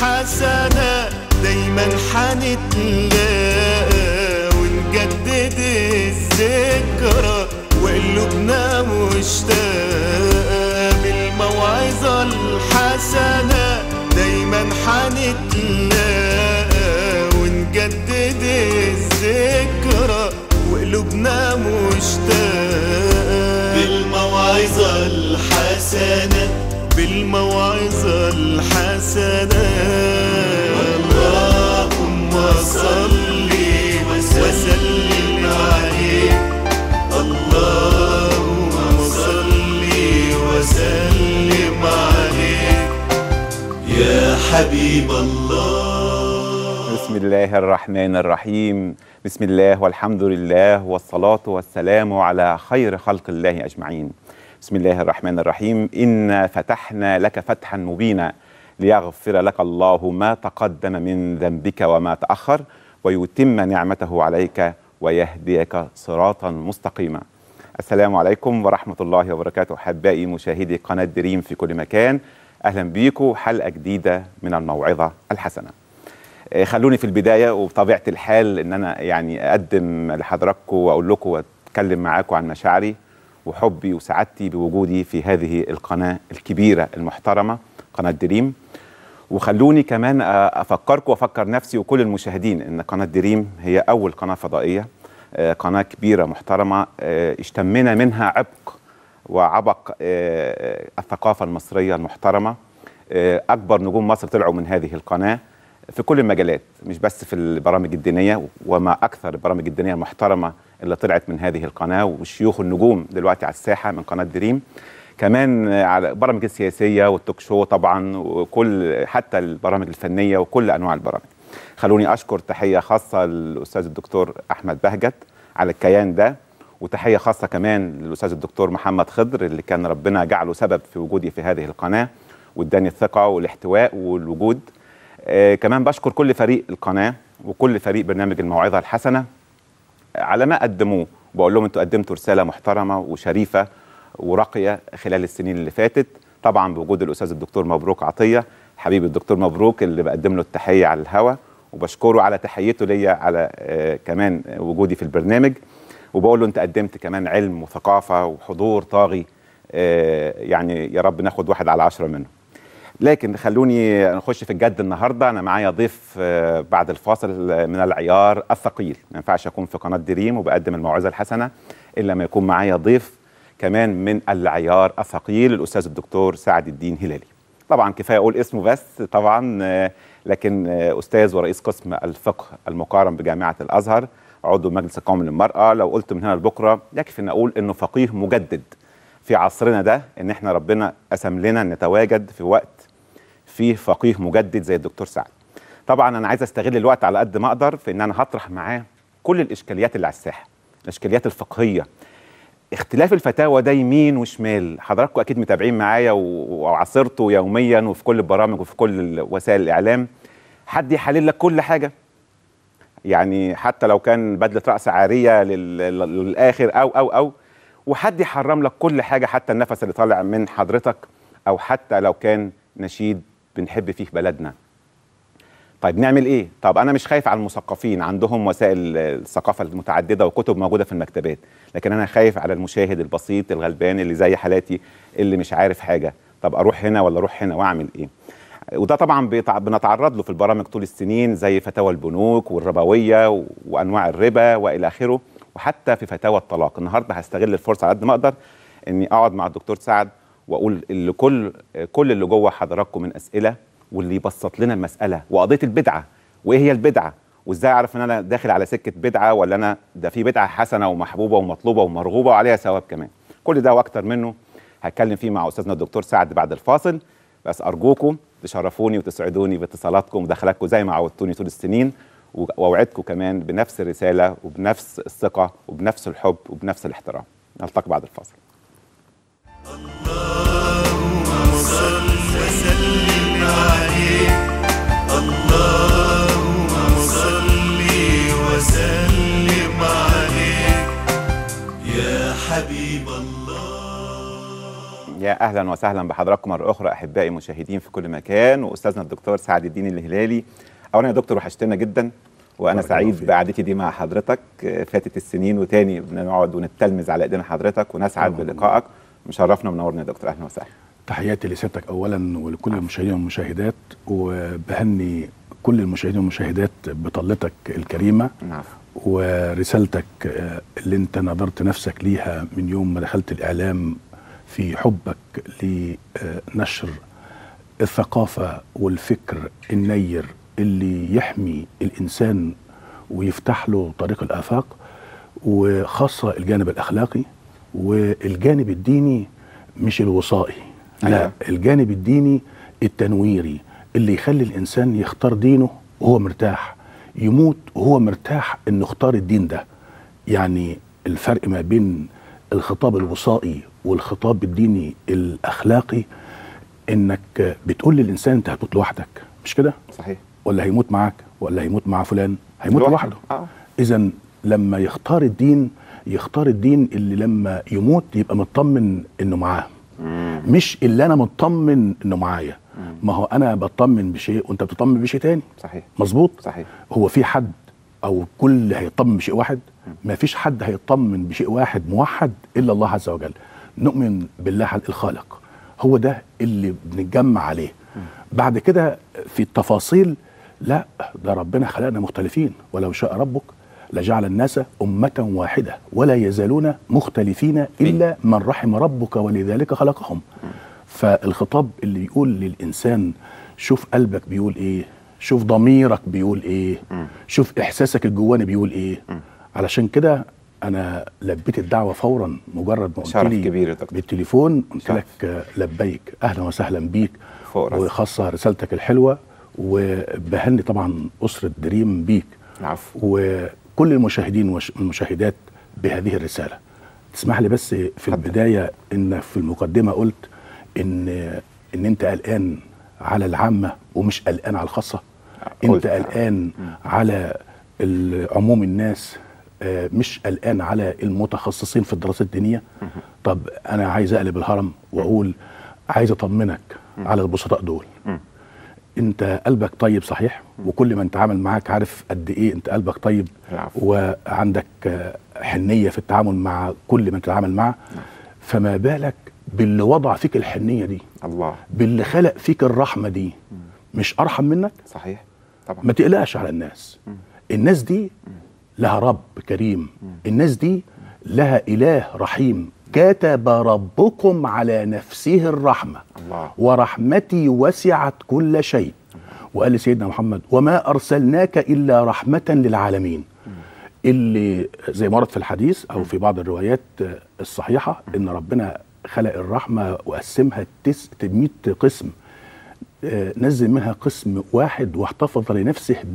الحسنة دايما حنتلاقى ونجدد الذكرى وقلوبنا مشتاقة بالموعظة الحسنة دايما حنتلاقى ونجدد الذكرى وقلوبنا مشتاقة بالموعظة الحسنة بالموعظة الحسنة اللهم صل وسلم عليه اللهم صل وسلم عليه يا حبيب الله بسم الله الرحمن الرحيم بسم الله والحمد لله والصلاة والسلام على خير خلق الله أجمعين بسم الله الرحمن الرحيم إنا فتحنا لك فتحا مبينا ليغفر لك الله ما تقدم من ذنبك وما تأخر ويتم نعمته عليك ويهديك صراطا مستقيما السلام عليكم ورحمة الله وبركاته أحبائي مشاهدي قناة دريم في كل مكان أهلا بيكم حلقة جديدة من الموعظة الحسنة آه، خلوني في البدايه وبطبيعه الحال ان انا يعني اقدم لحضراتكم واقول لكم واتكلم معاكم عن مشاعري وحبي وسعادتي بوجودي في هذه القناه الكبيره المحترمه قناه دريم وخلوني كمان آه، افكركم وافكر نفسي وكل المشاهدين ان قناه دريم هي اول قناه فضائيه آه، قناه كبيره محترمه آه، اشتمنا منها عبق وعبق آه، الثقافه المصريه المحترمه آه، اكبر نجوم مصر طلعوا من هذه القناه في كل المجالات مش بس في البرامج الدينيه وما اكثر البرامج الدينيه المحترمه اللي طلعت من هذه القناه والشيوخ النجوم دلوقتي على الساحه من قناه دريم كمان على البرامج السياسيه والتوك شو طبعا وكل حتى البرامج الفنيه وكل انواع البرامج خلوني اشكر تحيه خاصه للاستاذ الدكتور احمد بهجت على الكيان ده وتحيه خاصه كمان للاستاذ الدكتور محمد خضر اللي كان ربنا جعله سبب في وجودي في هذه القناه واداني الثقه والاحتواء والوجود آه كمان بشكر كل فريق القناه وكل فريق برنامج الموعظه الحسنه على ما قدموه بقول لهم انتوا قدمتوا رساله محترمه وشريفه وراقيه خلال السنين اللي فاتت طبعا بوجود الاستاذ الدكتور مبروك عطيه حبيب الدكتور مبروك اللي بقدم له التحيه على الهوا وبشكره على تحيته ليا على آه كمان وجودي في البرنامج وبقول له انت قدمت كمان علم وثقافه وحضور طاغي آه يعني يا رب ناخد واحد على عشرة منه لكن خلوني نخش في الجد النهارده انا معايا ضيف آه، بعد الفاصل من العيار الثقيل ما ينفعش اكون في قناه دريم وبقدم الموعظه الحسنه الا ما يكون معايا ضيف كمان من العيار الثقيل الاستاذ الدكتور سعد الدين هلالي طبعا كفايه اقول اسمه بس طبعا آه، لكن آه، استاذ ورئيس قسم الفقه المقارن بجامعه الازهر عضو مجلس القومي للمراه لو قلت من هنا لبكره يكفي ان اقول انه فقيه مجدد في عصرنا ده ان احنا ربنا قسم لنا نتواجد في وقت فيه فقيه مجدد زي الدكتور سعد طبعا انا عايز استغل الوقت على قد ما اقدر في ان انا هطرح معاه كل الاشكاليات اللي على الساحه الاشكاليات الفقهيه اختلاف الفتاوى ده يمين وشمال حضراتكم اكيد متابعين معايا و- وعاصرته يوميا وفي كل البرامج وفي كل وسائل الاعلام حد يحلل لك كل حاجه يعني حتى لو كان بدله راس عاريه لل- لل- للاخر او او او وحد يحرم لك كل حاجه حتى النفس اللي طالع من حضرتك او حتى لو كان نشيد بنحب فيه بلدنا طيب نعمل ايه طب انا مش خايف على المثقفين عندهم وسائل الثقافه المتعدده وكتب موجوده في المكتبات لكن انا خايف على المشاهد البسيط الغلبان اللي زي حالاتي اللي مش عارف حاجه طب اروح هنا ولا اروح هنا واعمل ايه وده طبعا بيتع- بنتعرض له في البرامج طول السنين زي فتاوى البنوك والربويه و- وانواع الربا والى اخره وحتى في فتاوى الطلاق النهارده هستغل الفرصه على قد ما اقدر اني اقعد مع الدكتور سعد واقول اللي كل كل اللي جوه حضراتكم من اسئله واللي يبسط لنا المساله وقضيه البدعه وايه هي البدعه وازاي اعرف ان انا داخل على سكه بدعه ولا انا ده في بدعه حسنه ومحبوبه ومطلوبه ومرغوبه وعليها ثواب كمان كل ده واكتر منه هتكلم فيه مع استاذنا الدكتور سعد بعد الفاصل بس ارجوكم تشرفوني وتسعدوني باتصالاتكم ودخلاتكم زي ما عودتوني طول السنين و- واوعدكم كمان بنفس الرساله وبنفس الثقه وبنفس الحب وبنفس الاحترام نلتقي بعد الفاصل صل وسلم عليه اللهم صل وسلم عليه يا حبيب الله يا اهلا وسهلا بحضراتكم مره اخرى احبائي المشاهدين في كل مكان واستاذنا الدكتور سعد الدين الهلالي اولا يا دكتور وحشتنا جدا وانا بارك الله سعيد فيك. بقعدتي دي مع حضرتك آه، فاتت السنين وتاني بنقعد ونتلمذ على ايدين حضرتك ونسعد طبعاً. بلقائك مشرفنا ومنورنا يا دكتور اهلا وسهلا تحياتي لسيادتك اولا ولكل المشاهدين والمشاهدات وبهني كل المشاهدين والمشاهدات بطلتك الكريمه نعم ورسالتك آه، اللي انت نظرت نفسك ليها من يوم ما دخلت الاعلام في حبك لنشر الثقافه والفكر النير اللي يحمي الانسان ويفتح له طريق الافاق وخاصه الجانب الاخلاقي والجانب الديني مش الوصائي لا أيوة. الجانب الديني التنويري اللي يخلي الانسان يختار دينه وهو مرتاح يموت وهو مرتاح انه اختار الدين ده يعني الفرق ما بين الخطاب الوصائي والخطاب الديني الاخلاقي انك بتقول للانسان انت هتموت لوحدك مش كده صحيح ولا هيموت معاك ولا هيموت مع فلان هيموت لوحده. لوحده آه. اذا لما يختار الدين يختار الدين اللي لما يموت يبقى مطمن انه معاه مش اللي انا مطمن انه معايا ما هو انا بطمن بشيء وانت بتطمن بشيء تاني صحيح مظبوط صحيح هو في حد او كل هيطمن بشيء واحد ما فيش حد هيطمن بشيء واحد موحد الا الله عز وجل نؤمن بالله الخالق هو ده اللي بنتجمع عليه بعد كده في التفاصيل لا ده ربنا خلقنا مختلفين ولو شاء ربك لجعل الناس أمة واحدة ولا يزالون مختلفين إلا من رحم ربك ولذلك خلقهم فالخطاب اللي يقول للإنسان شوف قلبك بيقول إيه شوف ضميرك بيقول إيه شوف إحساسك الجواني بيقول إيه علشان كده أنا لبيت الدعوة فورا مجرد ما قلت شرف لي كبير يا دكتور. بالتليفون قلت شرف. لك آه، لبيك أهلا وسهلا بيك فوق راسي. وخاصة رسالتك الحلوة وبهني طبعا أسرة دريم بيك العفو وكل المشاهدين والمشاهدات بهذه الرسالة تسمح لي بس في اتفضل. البداية إن في المقدمة قلت إن إن أنت قلقان على العامة ومش قلقان على الخاصة قلت. أنت قلقان على ال- عموم الناس آه، مش قلقان على المتخصصين في الدراسات الدينية طب أنا عايز أقلب الهرم وأقول عايز أطمنك على البسطاء دول انت قلبك طيب صحيح وكل من تعامل معاك عارف قد ايه انت قلبك طيب العفو. وعندك آه، حنيه في التعامل مع كل من تتعامل معه فما بالك باللي وضع فيك الحنيه دي الله باللي خلق فيك الرحمه دي مش ارحم منك صحيح طبعا ما تقلقش على الناس الناس دي لها رب كريم الناس دي لها اله رحيم كتب ربكم على نفسه الرحمه الله. ورحمتي وسعت كل شيء وقال لسيدنا محمد وما ارسلناك الا رحمه للعالمين اللي زي ما ورد في الحديث او في بعض الروايات آه، الصحيحه ان ربنا خلق الرحمه وقسمها تس 100 قسم آه، نزل منها قسم واحد واحتفظ لنفسه ب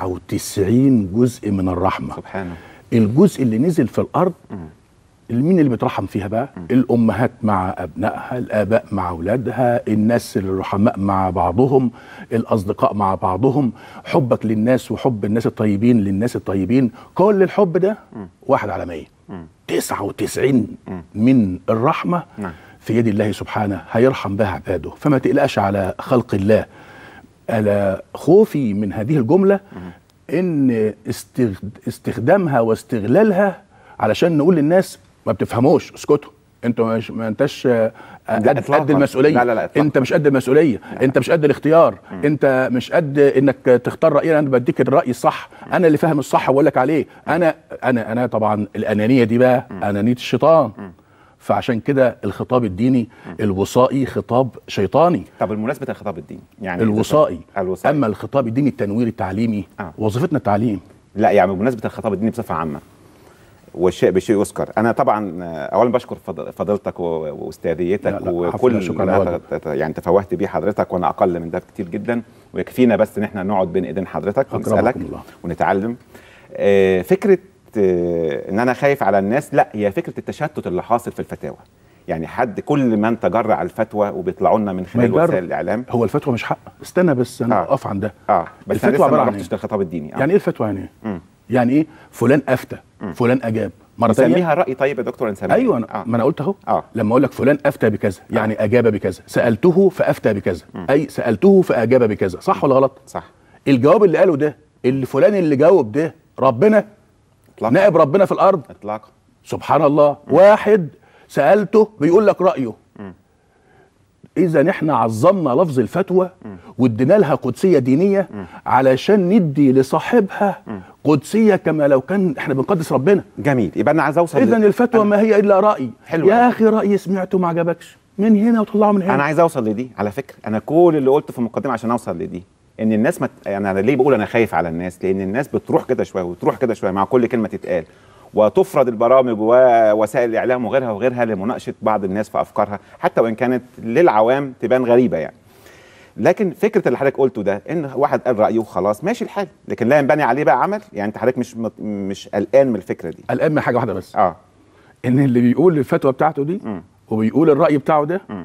99 جزء من الرحمه سبحانه الجزء اللي نزل في الارض مين اللي بيترحم فيها بقى الامهات مع ابنائها الاباء مع اولادها الناس الرحماء مع بعضهم الاصدقاء مع بعضهم حبك للناس وحب الناس الطيبين للناس الطيبين كل الحب ده واحد على مية تسعة وتسعين من الرحمة نعم. في يد الله سبحانه هيرحم بها عباده فما تقلقش على خلق الله ألا خوفي من هذه الجملة إن استخد- استخدامها واستغلالها علشان نقول للناس ما بتفهموش اسكتوا انتوا مش ما انتش آه، قد, إطلاقاً. قد المسؤوليه لا، لا، لا، إطلاقاً. انت مش قد المسؤوليه انت مش قد الاختيار انت مش قد انك تختار رايي انا بديك الراي الصح انا اللي فاهم الصح واقول لك عليه انا انا انا طبعا الانانيه دي بقى انانيه الشيطان فعشان كده الخطاب الديني الوصائي خطاب شيطاني طب بالمناسبه الخطاب الديني يعني الوصائي الوصائي اما الخطاب الديني التنويري التعليمي آه. وظيفتنا التعليم لا يعني بمناسبه الخطاب الديني بصفه عامه والشيء بشيء يذكر انا طبعا آه، اولا بشكر فض- فضيلتك و- واستاذيتك لا، لا، عفواً، وكل شكراً ما أولاً. ت- ت- يعني تفوهت بيه حضرتك وانا اقل من ده كتير جدا ويكفينا بس ان احنا نقعد بين ايدين حضرتك أكرمكم ونسالك الله. ونتعلم آه، فكره آه، ان انا خايف على الناس لا هي فكره التشتت اللي حاصل في الفتاوى يعني حد كل من تجرع على الفتوى وبيطلعوا لنا من خلال يجرب. وسائل الاعلام هو الفتوى مش حق استنى بس انا آه. اقف عن ده اه بس انا الفتوى لسه ما عبارة عن رحتش إيه؟ للخطاب الديني آه. يعني ايه الفتوى يعني ايه؟ مم. يعني ايه فلان افتى فلان اجاب مره ثانيه نسميها راي طيب يا دكتور نسميها ايوه أنا آه. ما انا قلت اهو آه. لما اقول لك فلان افتى بكذا يعني اجاب بكذا سالته فافتى بكذا اي سالته فاجاب بكذا صح ولا غلط صح الجواب اللي قاله ده اللي فلان اللي جاوب ده ربنا اطلاقا نائب ربنا في الارض اطلاقا سبحان الله واحد سالته بيقول لك رايه اذا احنا عظمنا لفظ الفتوى وادينا لها قدسيه دينيه علشان ندي لصاحبها قدسيه كما لو كان احنا بنقدس ربنا جميل يبقى انا عايز اوصل اذا ل- الفتوى ما هي الا راي حلو يا أوي. اخي راي سمعته ما عجبكش من هنا وطلعه من هنا انا عايز اوصل لدي على فكره انا كل اللي قلته في المقدمه عشان اوصل لدي ان الناس مت... يعني انا ليه بقول انا خايف على الناس لان الناس بتروح كده شويه وتروح كده شويه مع كل كلمه تتقال وتفرض البرامج ووسائل الاعلام وغيرها وغيرها لمناقشه بعض الناس في افكارها حتى وان كانت للعوام تبان غريبه يعني لكن فكره اللي حضرتك قلته ده ان واحد قال رايه وخلاص ماشي الحال لكن لا ينبني عليه بقى عمل يعني انت حضرتك مش مت- مش قلقان من الفكره دي الان من حاجه واحده بس اه ان اللي بيقول الفتوى بتاعته دي مم. وبيقول الراي بتاعه ده مم.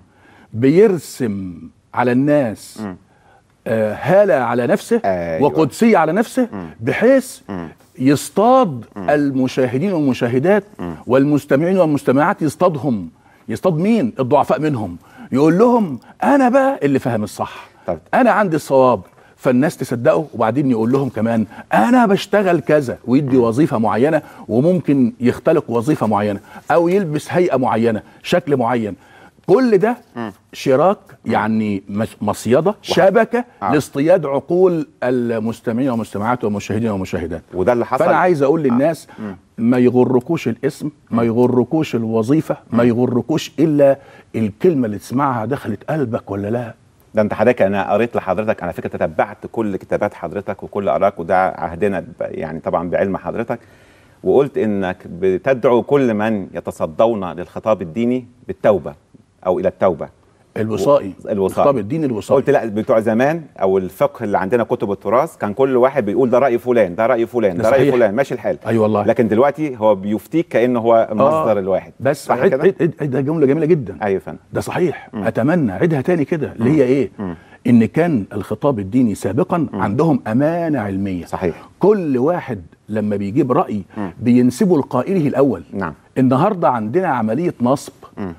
بيرسم على الناس مم. آه هاله على نفسه أيوة. وقدسيه على نفسه بحيث مم. يصطاد المشاهدين والمشاهدات والمستمعين والمستمعات يصطادهم يصطاد مين الضعفاء منهم يقول لهم انا بقى اللي فاهم الصح طب. انا عندي الصواب فالناس تصدقه وبعدين يقول لهم كمان انا بشتغل كذا ويدي وظيفه معينه وممكن يختلق وظيفه معينه او يلبس هيئه معينه شكل معين كل ده شراك يعني مس- مصيده شبكه آه. لاصطياد عقول المستمعين والمستمعات والمشاهدين والمشاهدات وده اللي حصل فانا عايز اقول للناس ما يغركوش الاسم ما يغركوش الوظيفه ما يغركوش الا الكلمه اللي تسمعها دخلت قلبك ولا لا ده انت حضرتك انا قريت لحضرتك على فكره تتبعت كل كتابات حضرتك وكل اراك وده عهدنا ب- يعني طبعا بعلم حضرتك وقلت انك بتدعو كل من يتصدون للخطاب الديني بالتوبه او الى التوبه الوصائي الوصائي. الخطاب الديني الوصائي قلت لا بتوع زمان او الفقه اللي عندنا كتب التراث كان كل واحد بيقول ده راي فلان ده راي فلان ده ده راي صحيح. فلان ماشي الحال اي والله لكن دلوقتي هو بيفتيك كانه هو المصدر آه. الواحد بس صح عد كده عد عد عد ده جمله جميله جدا ايوه يا فندم ده صحيح اتمنى عيدها تاني كده اللي هي ايه ان كان الخطاب الديني سابقا عندهم امانه علميه صحيح كل واحد لما بيجيب راي بينسبه لقائله الاول نعم النهارده عندنا عمليه نصب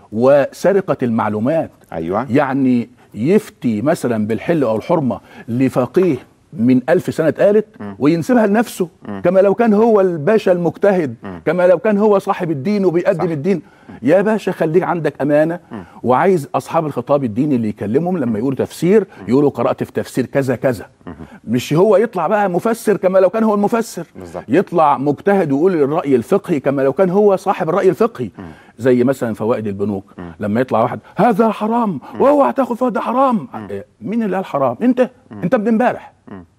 وسرقه المعلومات ايوه يعني يفتي مثلا بالحل او الحرمه لفقيه من ألف سنة قالت وينسبها لنفسه كما لو كان هو الباشا المجتهد كما لو كان هو صاحب الدين وبيقدم صح. الدين يا باشا خليك عندك أمانة وعايز أصحاب الخطاب الديني اللي يكلمهم لما يقولوا تفسير يقولوا قرأت في تفسير كذا كذا مش هو يطلع بقى مفسر كما لو كان هو المفسر بالظبط. يطلع مجتهد ويقول الرأي الفقهي كما لو كان هو صاحب الرأي الفقهي زي مثلا فوائد البنوك لما يطلع واحد هذا حرام واوعى تاخد فوائد ده حرام إيه، مين اللي قال حرام انت انت من امبارح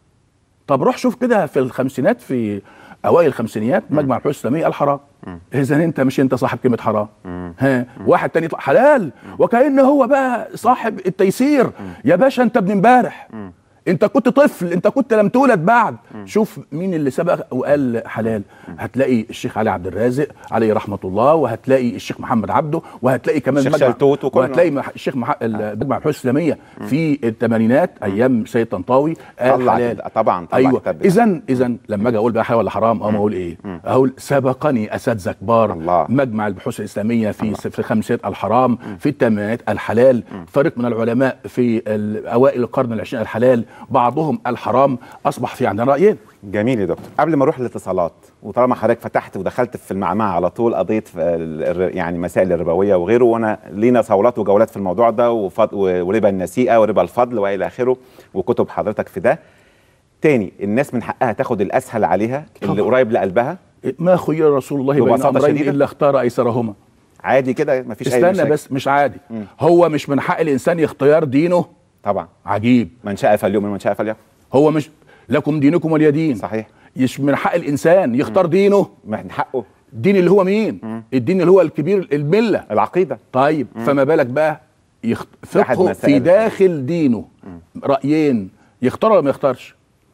طب روح شوف كده في الخمسينات في اوائل الخمسينيات مجمع البحوث الاسلاميه قال حرام اذا انت مش انت صاحب كلمه حرام ها واحد تاني يطلع حلال وكأن هو بقى صاحب التيسير يا باشا انت ابن امبارح انت كنت طفل انت كنت لم تولد بعد شوف مين اللي سبق وقال حلال هتلاقي الشيخ علي عبد الرازق عليه رحمه الله وهتلاقي الشيخ محمد عبده وهتلاقي كمان الشيخ مجمع- شلتوت وكل- وهتلاقي مح- الشيخ مح... مجمع البحوث الاسلاميه في الثمانينات ايام سيد طنطاوي قال طلع حلال كده، طبعا طلع ايوه كتاب. اذا اذا لما اجي اقول بقى حلال ولا حرام اقوم اقول ايه؟ اقول سبقني اساتذه كبار الله. مجمع البحوث الاسلاميه في في خمسينات الحرام في الثمانينات الحلال فريق من العلماء في ال- اوائل القرن العشرين الحلال بعضهم الحرام اصبح في عندنا رايين جميل يا دكتور قبل ما اروح للاتصالات وطالما حضرتك فتحت ودخلت في المعمعة على طول قضيه في ال- الر- يعني مسائل الربويه وغيره وانا لينا صولات وجولات في الموضوع ده وفض و- وربا النسيئه وربا الفضل والى اخره وكتب حضرتك في ده تاني الناس من حقها تاخد الاسهل عليها اللي طبعا. قريب لقلبها ما خير رسول الله بين ببساطة امرين شديدة؟ الا اختار ايسرهما عادي كده مفيش اي استنى مشاكل بس مش عادي هو مش من حق الانسان اختيار دينه طبعا عجيب من شاء فليؤمن ومن شاء فليكفر هو مش لكم دينكم ولي دين صحيح مش من حق الانسان يختار دينه من حقه الدين اللي هو مين الدين اللي هو الكبير المله العقيده طيب فما بالك بقى يخت... أحد فقهه مسائل في داخل دينه رايين يختار ولا ما يختارش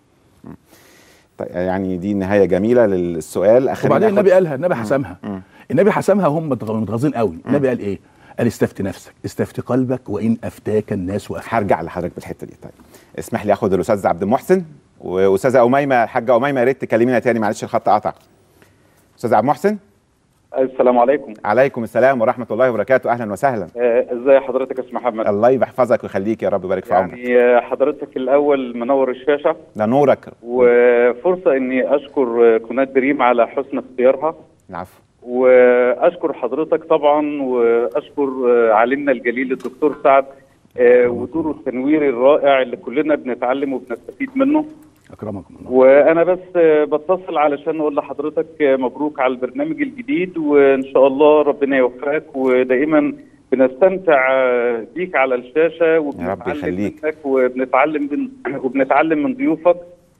طيب يعني دي نهايه جميله للسؤال أخلينا وبعدين آخد- النبي قالها النبي حسمها النبي حسمها هم متغ- متغاظين قوي النبي قال ايه قال استفتي نفسك استفتي قلبك وان افتاك الناس وافتاك هرجع لحضرتك بالحته دي طيب اسمح لي اخد الاستاذ عبد المحسن واستاذه اميمه الحاجه اميمه يا ريت تكلمينا تاني معلش الخط قطع استاذ عبد المحسن السلام عليكم عليكم السلام ورحمه الله وبركاته اهلا وسهلا آه، ازي حضرتك يا استاذ محمد الله يحفظك ويخليك يا رب يبارك في عمرك يعني آه، حضرتك الاول منور الشاشه ده نورك وفرصه اني اشكر آه، قناه دريم على حسن اختيارها العفو واشكر حضرتك طبعا واشكر آه، عالمنا الجليل الدكتور سعد آه، ودوره التنويري الرائع اللي كلنا بنتعلم وبنستفيد منه اكرمكم الله وانا بس آه، بتصل علشان اقول لحضرتك آه، مبروك على البرنامج الجديد وان شاء الله ربنا يوفقك ودائما بنستمتع آه، بيك على الشاشه وبنتعلم يخليك. منك وبنتعلم من وبنتعلم من ضيوفك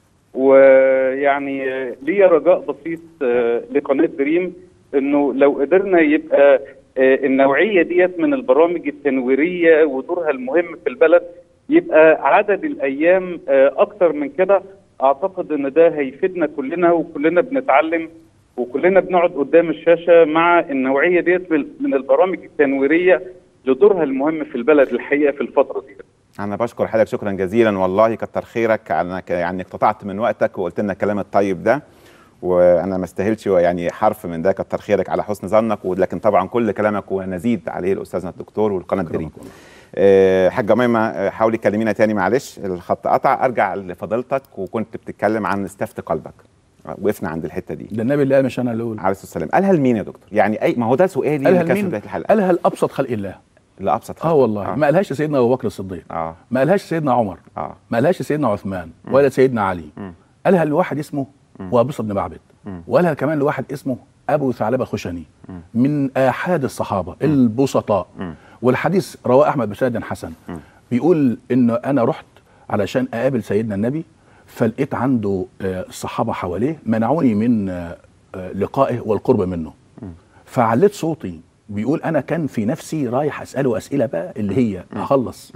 ويعني آه، ليا رجاء بسيط آه، لقناه دريم انه لو قدرنا يبقى آه، النوعيه ديت من البرامج التنويريه ودورها المهم في البلد يبقى عدد الايام آه، اكتر من كده اعتقد ان ده هيفيدنا كلنا وكلنا بنتعلم وكلنا بنقعد قدام الشاشه مع النوعيه ديت من من البرامج التنويريه لدورها المهم في البلد الحقيقه في الفتره دي انا بشكر حضرتك شكرا جزيلا والله كتر خيرك على انك يعني اقتطعت من وقتك وقلت لنا الكلام الطيب ده وانا ما استاهلش يعني حرف من ده كتر خيرك على حسن ظنك ولكن طبعا كل كلامك ونزيد عليه الاستاذنا الدكتور والقناه دريم أكرمكم الله. آه، حاجه ميمه آه، حاولي تكلمينا تاني معلش الخط قطع ارجع لفضيلتك وكنت بتتكلم عن استفت قلبك آه، وقفنا عند الحته دي ده النبي اللي قال مش انا اللي اقول عليه الصلاه والسلام قالها لمين يا دكتور يعني اي ما هو ده سؤالي قالها اللي كان في لمين؟ بدايه الحلقه قالها لابسط خلق الله لابسط اه خلق. والله آه. ما قالهاش سيدنا ابو بكر الصديق اه ما قالهاش سيدنا عمر اه ما قالهاش سيدنا عثمان ولا سيدنا علي قالها لواحد اسمه وابصة بن معبد وقالها كمان لواحد اسمه ابو ثعلبه الخشني من احاد الصحابه البسطاء والحديث رواه احمد بسند حسن بيقول ان انا رحت علشان اقابل سيدنا النبي فلقيت عنده آه، الصحابه حواليه منعوني من آه، آه، لقائه والقرب منه فعليت صوتي بيقول انا كان في نفسي رايح اساله اسئله بقى اللي هي اخلص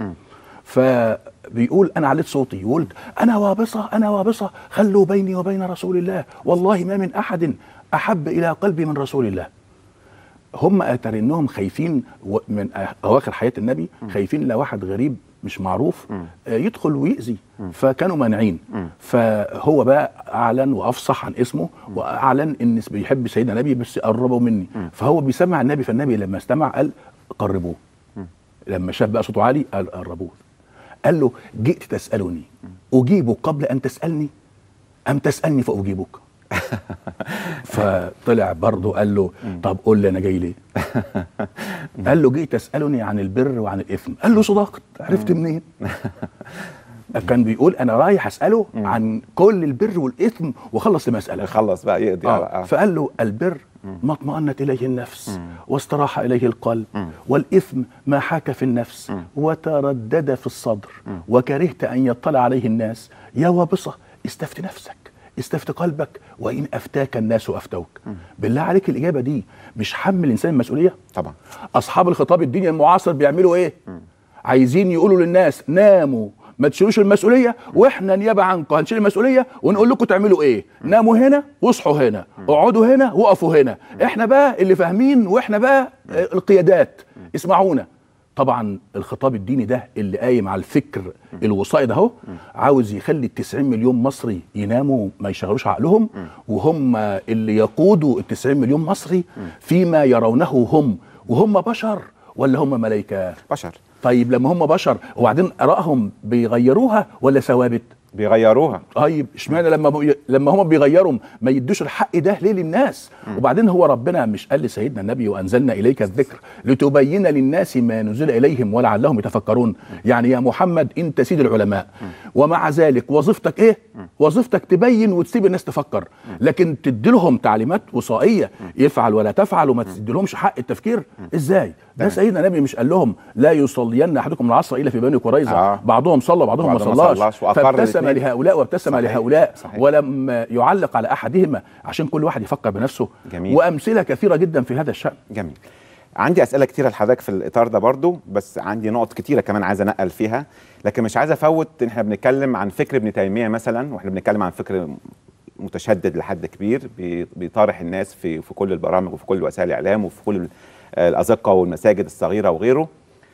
فبيقول انا عليت صوتي وقلت انا وابصه انا وابصه خلوا بيني وبين رسول الله والله ما من احد احب الى قلبي من رسول الله هم اترنهم خايفين و- من أ- اواخر حياه النبي خايفين لو واحد غريب مش معروف آه، يدخل ويأذي فكانوا مانعين فهو بقى اعلن وافصح عن اسمه واعلن ان بيحب سيدنا النبي بس قربوا مني فهو بيسمع النبي فالنبي لما استمع قال قربوه لما شاف بقى صوته عالي قال قربوه قال له جئت تسالني اجيبك قبل ان تسالني ام تسالني فاجيبك فطلع برضه قال له طب قول لي انا جاي ليه قال له جيت تسالني عن البر وعن الاثم قال له صدقت عرفت منين كان بيقول انا رايح اساله عن كل البر والاثم وخلص المساله خلص بقى يقضي آه. على آه. فقال له البر ما اطمأنت إليه النفس واستراح إليه القلب والإثم ما حاك في النفس وتردد في الصدر وكرهت أن يطلع عليه الناس يا وابصة استفت نفسك استفت قلبك وإن أفتاك الناس أفتوك بالله عليك الإجابة دي مش حمل الإنسان المسؤولية طبعا اصحاب الخطاب الديني المعاصر بيعملوا ايه عايزين يقولوا للناس ناموا ما تشيلوش المسؤوليه واحنا نيابه عنكم هنشيل المسؤوليه ونقول لكم تعملوا ايه ناموا هنا واصحوا هنا اقعدوا هنا وقفوا هنا احنا بقى اللي فاهمين واحنا بقى آه، القيادات اسمعونا طبعا الخطاب الديني ده اللي قايم على الفكر الوصائي ده اهو عاوز يخلي ال 90 مليون مصري يناموا ما يشغلوش عقلهم وهم اللي يقودوا ال 90 مليون مصري فيما يرونه هم وهم بشر ولا هم ملائكه بشر طيب لما هم بشر وبعدين ارائهم بيغيروها ولا ثوابت بيغيروها طيب اشمعنى لما بي... لما هم بيغيروا ما يدوش الحق ده ليه للناس وبعدين هو ربنا مش قال لسيدنا النبي وانزلنا اليك الذكر لتبين للناس ما نزل اليهم ولعلهم يتفكرون يعني يا محمد انت سيد العلماء ومع ذلك وظيفتك ايه وظيفتك تبين وتسيب الناس تفكر لكن تدي لهم تعليمات وصائيه يفعل ولا تفعل وما تديلهمش حق التفكير ازاي ده سيدنا النبي مش قال لهم لا يصلين احدكم العصر الا في بني قريظه آه. بعضهم صلى وبعضهم ما بعضهم ما صلاش صلاش وأقر فابتسم الاثنين. لهؤلاء وابتسم صحيح. لهؤلاء صحيح. ولم يعلق على احدهما عشان كل واحد يفكر بنفسه جميل. وامثله كثيره جدا في هذا الشان جميل عندي اسئله كتيره لحضرتك في الاطار ده برضو بس عندي نقط كتيره كمان عايز انقل فيها لكن مش عايز افوت ان احنا بنتكلم عن فكر ابن تيميه مثلا واحنا بنتكلم عن فكر متشدد لحد كبير بي- بيطارح الناس في في كل البرامج وفي كل وسائل الاعلام وفي كل ال- الازقه والمساجد الصغيره وغيره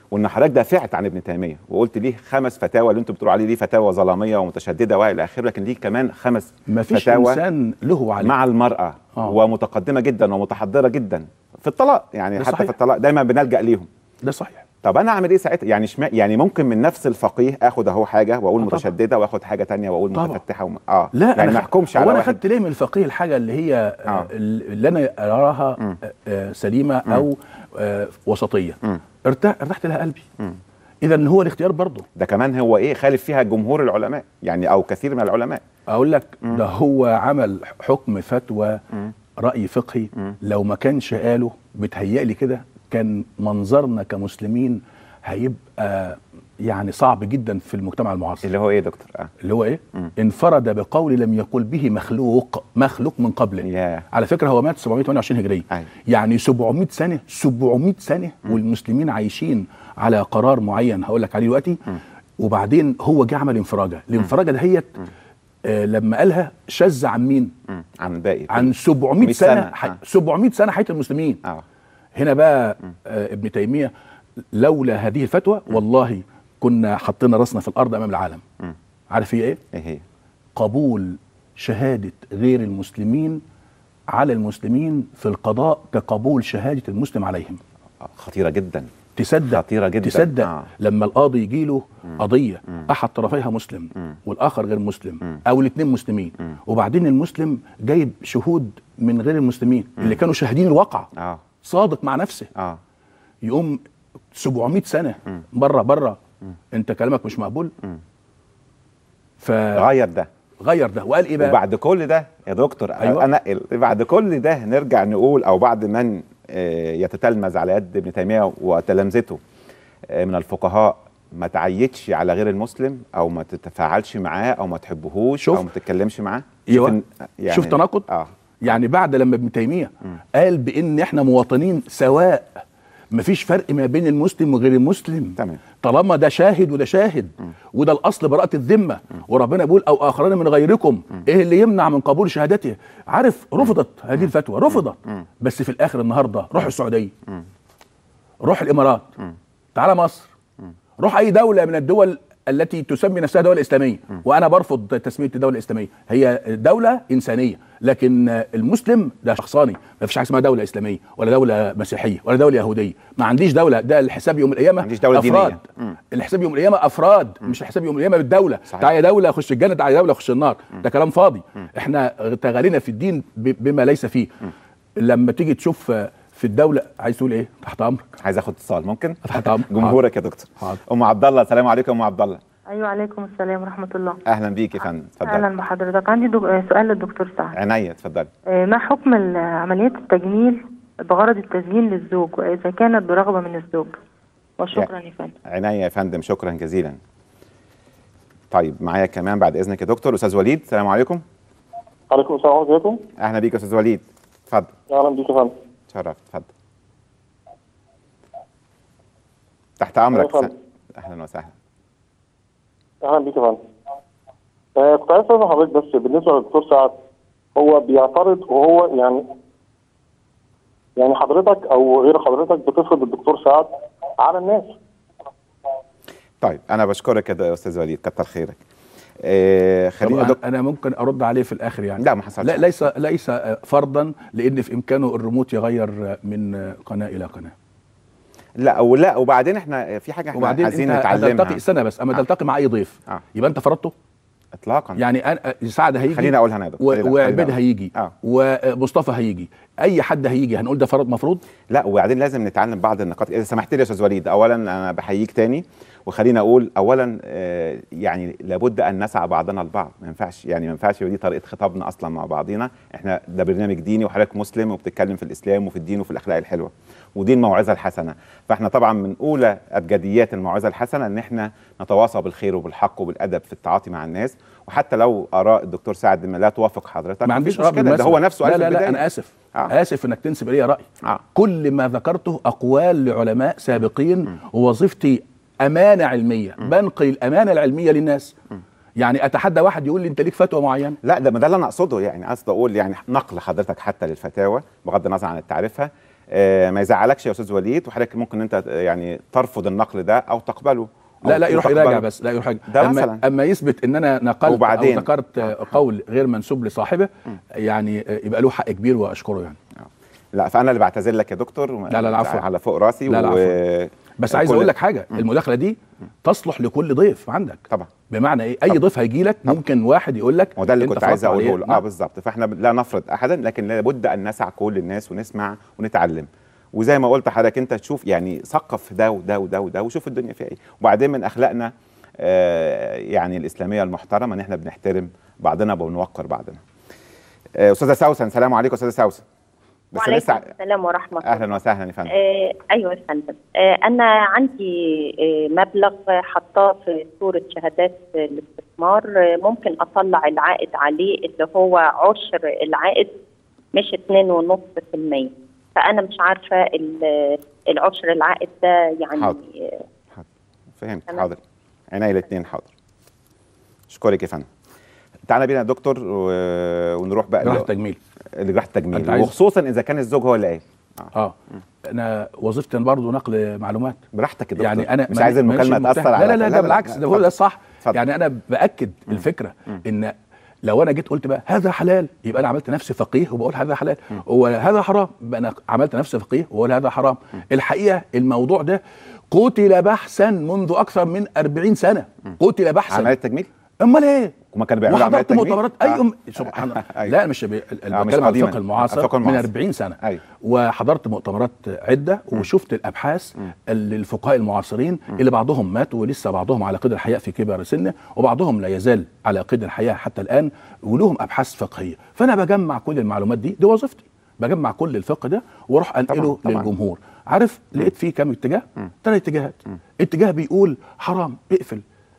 وان حضرتك دافعت عن ابن تيميه وقلت ليه خمس فتاوى اللي انتم بتقولوا عليه دي فتاوى ظلاميه ومتشدده والى اخره لكن ليه كمان خمس ما فيش فتاوى انسان له عليه مع المراه آه. ومتقدمه جدا ومتحضره جدا في الطلاق يعني ده حتى صحيح. في الطلاق دايما بنلجا ليهم ده صحيح طب انا اعمل ايه ساعتها يعني شما يعني ممكن من نفس الفقيه اخد اهو حاجه واقول آه طبعا. متشدده واخد حاجه تانية واقول طبعا. متفتحه وم... اه لا يعني أنا ما خ- احكمش هو على انا واحد خدت ليه من الفقيه الحاجه اللي هي آه. آه. اللي انا اراها آه، آه، سليمه او آه وسطيه مم. ارتاح ارتحت لها قلبي مم. اذا هو الاختيار برضه ده كمان هو ايه خالف فيها جمهور العلماء يعني او كثير من العلماء اقول لك ده هو عمل حكم فتوى راي فقهي لو ما كانش قاله بتهيألي كده كان منظرنا كمسلمين هيبقى يعني صعب جدا في المجتمع المعاصر اللي هو ايه يا دكتور اه اللي هو ايه مم. انفرد بقول لم يقل به مخلوق مخلوق من قبله ياه. على فكره هو مات 728 هجريه أيوة. يعني 700 سنه 700 سنه والمسلمين عايشين على قرار معين هقول لك عليه دلوقتي وبعدين هو جه عمل انفراجه الانفراجه دهيت آه لما قالها شذ عن مين مم. عن باقي عن 700 100 سنه, سنة. حي... آه. 700 سنه حياه المسلمين اه هنا بقى آه ابن تيميه لولا هذه الفتوى والله كنا حطينا راسنا في الارض امام العالم مم. عارف هي ايه ايه هي قبول شهادة غير المسلمين على المسلمين في القضاء كقبول شهادة المسلم عليهم آه، خطيره جدا تصدق خطيرة جدا. تصدق آه. لما القاضي يجي له قضية أحد طرفيها مسلم والآخر غير مسلم أو الاثنين مسلمين وبعدين المسلم جايب شهود من غير المسلمين اللي كانوا شاهدين الواقع اه صادق مع نفسه اه يقوم 700 سنة بره بره أنت كلامك مش مقبول فغير غير ده ده وقال إيه بقى وبعد كل ده يا دكتور أيوة. أيوة. انقل بعد كل ده نرجع نقول او بعد من آه، يتتلمذ على يد ابن تيميه وتلامذته آه، من الفقهاء ما تعيدش على غير المسلم او ما تتفاعلش معاه او ما تحبهوش شوف. او ما تتكلمش معاه أيوة. شوف إن- شوف تناقض اه يعني بعد لما ابن تيميه قال بان احنا مواطنين سواء مفيش فرق ما بين المسلم وغير المسلم تمام. طالما ده شاهد وده شاهد وده الاصل براءه الذمه وربنا بيقول او اخرين من غيركم ايه اللي يمنع من قبول شهادته عارف رفضت هذه الفتوى رفضت بس في الاخر النهارده روح السعوديه روح الامارات تعال مصر روح اي دوله من الدول التي تسمي نفسها دولة إسلامية وأنا برفض تسمية الدولة الإسلامية هي دولة إنسانية لكن المسلم ده شخصاني ما فيش حاجة اسمها دولة إسلامية ولا دولة مسيحية ولا دولة يهودية ما عنديش دولة ده الحساب يوم القيامة عنديش دولة أفراد دينية. مم. الحساب يوم القيامة أفراد مش الحساب يوم القيامة بالدولة صحيح. تعالى دولة خش الجنة تعالى دولة خش النار ده كلام فاضي احنا تغالينا في الدين ب- بما ليس فيه لما تيجي تشوف في الدولة عايز تقول ايه تحت امرك عايز اخد اتصال ممكن تحت امرك جمهورك يا دكتور حاضر. ام عبد الله السلام عليكم ام عبد الله ايوه عليكم السلام ورحمه الله اهلا بيك يا فندم اتفضل اهلا بحضرتك عندي دو... آه، سؤال للدكتور سعد عينيا اتفضلي آه، ما حكم ال- عمليات التجميل بغرض التزيين للزوج واذا كانت برغبه من الزوج وشكرا يا فندم عينيا يا فندم شكرا جزيلا طيب معايا كمان بعد اذنك يا دكتور استاذ وليد السلام عليكم عليكم السلام عليكم اهلا بيك يا استاذ وليد اتفضل اهلا بيك يا فندم شرفت اتفضل تحت امرك أيوة، س- اهلا وسهلا اهلا بيك يا فندم آه كنت عايز اسال حضرتك بس بالنسبه للدكتور سعد هو بيعترض وهو يعني يعني حضرتك او غير حضرتك بتفرض الدكتور سعد على الناس طيب انا بشكرك يا د- يا استاذ وليد كتر خيرك آه خلينا طب دك... انا ممكن ارد عليه في الاخر يعني لا، ما حصلش. لا ليس ليس فرضا لان في امكانه الريموت يغير من قناه الى قناه لا ولا وبعدين احنا في حاجه احنا وبعدين عايزين انت نتعلمها هتلتقي استنى بس اما آه. تلتقي مع اي ضيف آه. يبقى انت فرضته اطلاقا يعني انا سعد هيجي خليني اقولها انا يا دكتور و- خليني- وعبيد خليني أقول. هيجي آه. ومصطفى هيجي اي حد هيجي هنقول ده فرض مفروض لا وبعدين لازم نتعلم بعض النقاط اذا سمحت لي يا استاذ وليد اولا انا بحييك تاني وخليني اقول اولا آه، يعني لابد ان نسعى بعضنا البعض ما ينفعش يعني ما ينفعش ودي طريقه خطابنا اصلا مع بعضينا احنا ده برنامج ديني وحضرتك مسلم وبتتكلم في الاسلام وفي الدين وفي الاخلاق الحلوه ودي الموعظه الحسنه فاحنا طبعا من اولى ابجديات الموعظه الحسنه ان احنا نتواصى بالخير وبالحق وبالادب في التعاطي مع الناس وحتى لو اراء الدكتور سعد ما لا توافق حضرتك ما عنديش مفيش رأي مشكله ده بالمناسبة. هو نفسه لا قال في لا لا البداية. انا اسف آه. آه. اسف انك تنسب الي راي آه. كل ما ذكرته اقوال لعلماء سابقين ووظيفتي امانه علميه بنقل الامانه العلميه للناس يعني اتحدى واحد يقول لي انت ليك فتوى معينه لا ده ما ده اللي انا اقصده يعني قصدي اقول يعني نقل حضرتك حتى للفتاوى بغض النظر عن تعريفها آه، ما يزعلكش يا استاذ وليد وحضرتك ممكن انت آه، يعني ترفض النقل ده او تقبله أو لا لا يروح تقبله. يراجع بس لا يروح يراجع ده اما مثلاً. اما يثبت ان انا نقلت وبعدين؟ او ذكرت قول غير منسوب لصاحبه يعني يبقى له حق كبير واشكره يعني لا فانا اللي بعتذر لك يا دكتور لا، لا، لا، عفواً. على فوق راسي لا، لا، و... بس عايز كل- اقول لك حاجه المداخله دي تصلح لكل ضيف عندك طبعا بمعنى ايه اي ضيف هيجي لك ممكن واحد يقول لك وده اللي أنت كنت عايز فرضت عليه. اقوله له اه نعم. بالظبط فاحنا لا نفرض احدا لكن لابد ان نسع كل الناس ونسمع ونتعلم وزي ما قلت لحضرتك انت تشوف يعني ثقف ده وده وده وده وشوف الدنيا فيها ايه وبعدين من اخلاقنا آه يعني الاسلاميه المحترمه ان احنا بنحترم بعضنا وبنوقر بعضنا آه استاذه سوسن سلام عليكم استاذه سوسن بس وعليكم لسه السلام ورحمة الله اهلا وسهلا يا فندم آه أيوة يا فندم آه أنا عندي آه مبلغ حطاه في صورة شهادات الاستثمار آه ممكن أطلع العائد عليه اللي هو عشر العائد مش اتنين ونص في المية فأنا مش عارفة ال- العشر العائد ده يعني حاضر. آه، فهمت تمام. حاضر عينيا الاثنين حاضر اشكرك يا فندم تعالى بينا يا دكتور و... ونروح بقى جراحه ل- تجميل لجراحه أنت التجميل عايز- وخصوصا اذا كان الزوج هو اللي قايل اه انا وظيفتي برضه نقل معلومات براحتك يا دكتور يعني انا مش ما- عايز ماشي المكالمه مجتهد. تاثر على لا لا لا ده بالعكس ده بقول ده صح اتفضل. يعني انا باكد الفكره ان لو انا جيت قلت بقى هذا حلال يبقى انا عملت نفسي فقيه وبقول هذا حلال وهذا حرام يبقى انا عملت نفسي فقيه وبقول هذا حرام الحقيقه الموضوع ده قتل بحثا منذ اكثر من 40 سنه قتل بحثا عمليه تجميل امال ايه هما كانوا بيعملوا عمليه وحضرت تجميل مؤتمرات آه. ايوه سبحان الله أيوة. لا مش بي... مش بتكلم عن قديماً. الفقه المعاصر, الفقه من المعاصر. 40 سنه أيوة. وحضرت مؤتمرات عده وشفت الابحاث اللي الفقهاء المعاصرين اللي بعضهم ماتوا ولسه بعضهم على قيد الحياه في كبر سنه وبعضهم لا يزال على قيد الحياه حتى الان ولهم ابحاث فقهيه فانا بجمع كل المعلومات دي دي وظيفتي بجمع كل الفقه ده واروح انقله طبعاً. للجمهور عارف لقيت فيه كام اتجاه ثلاث اتجاهات اتجاه بيقول حرام اقفل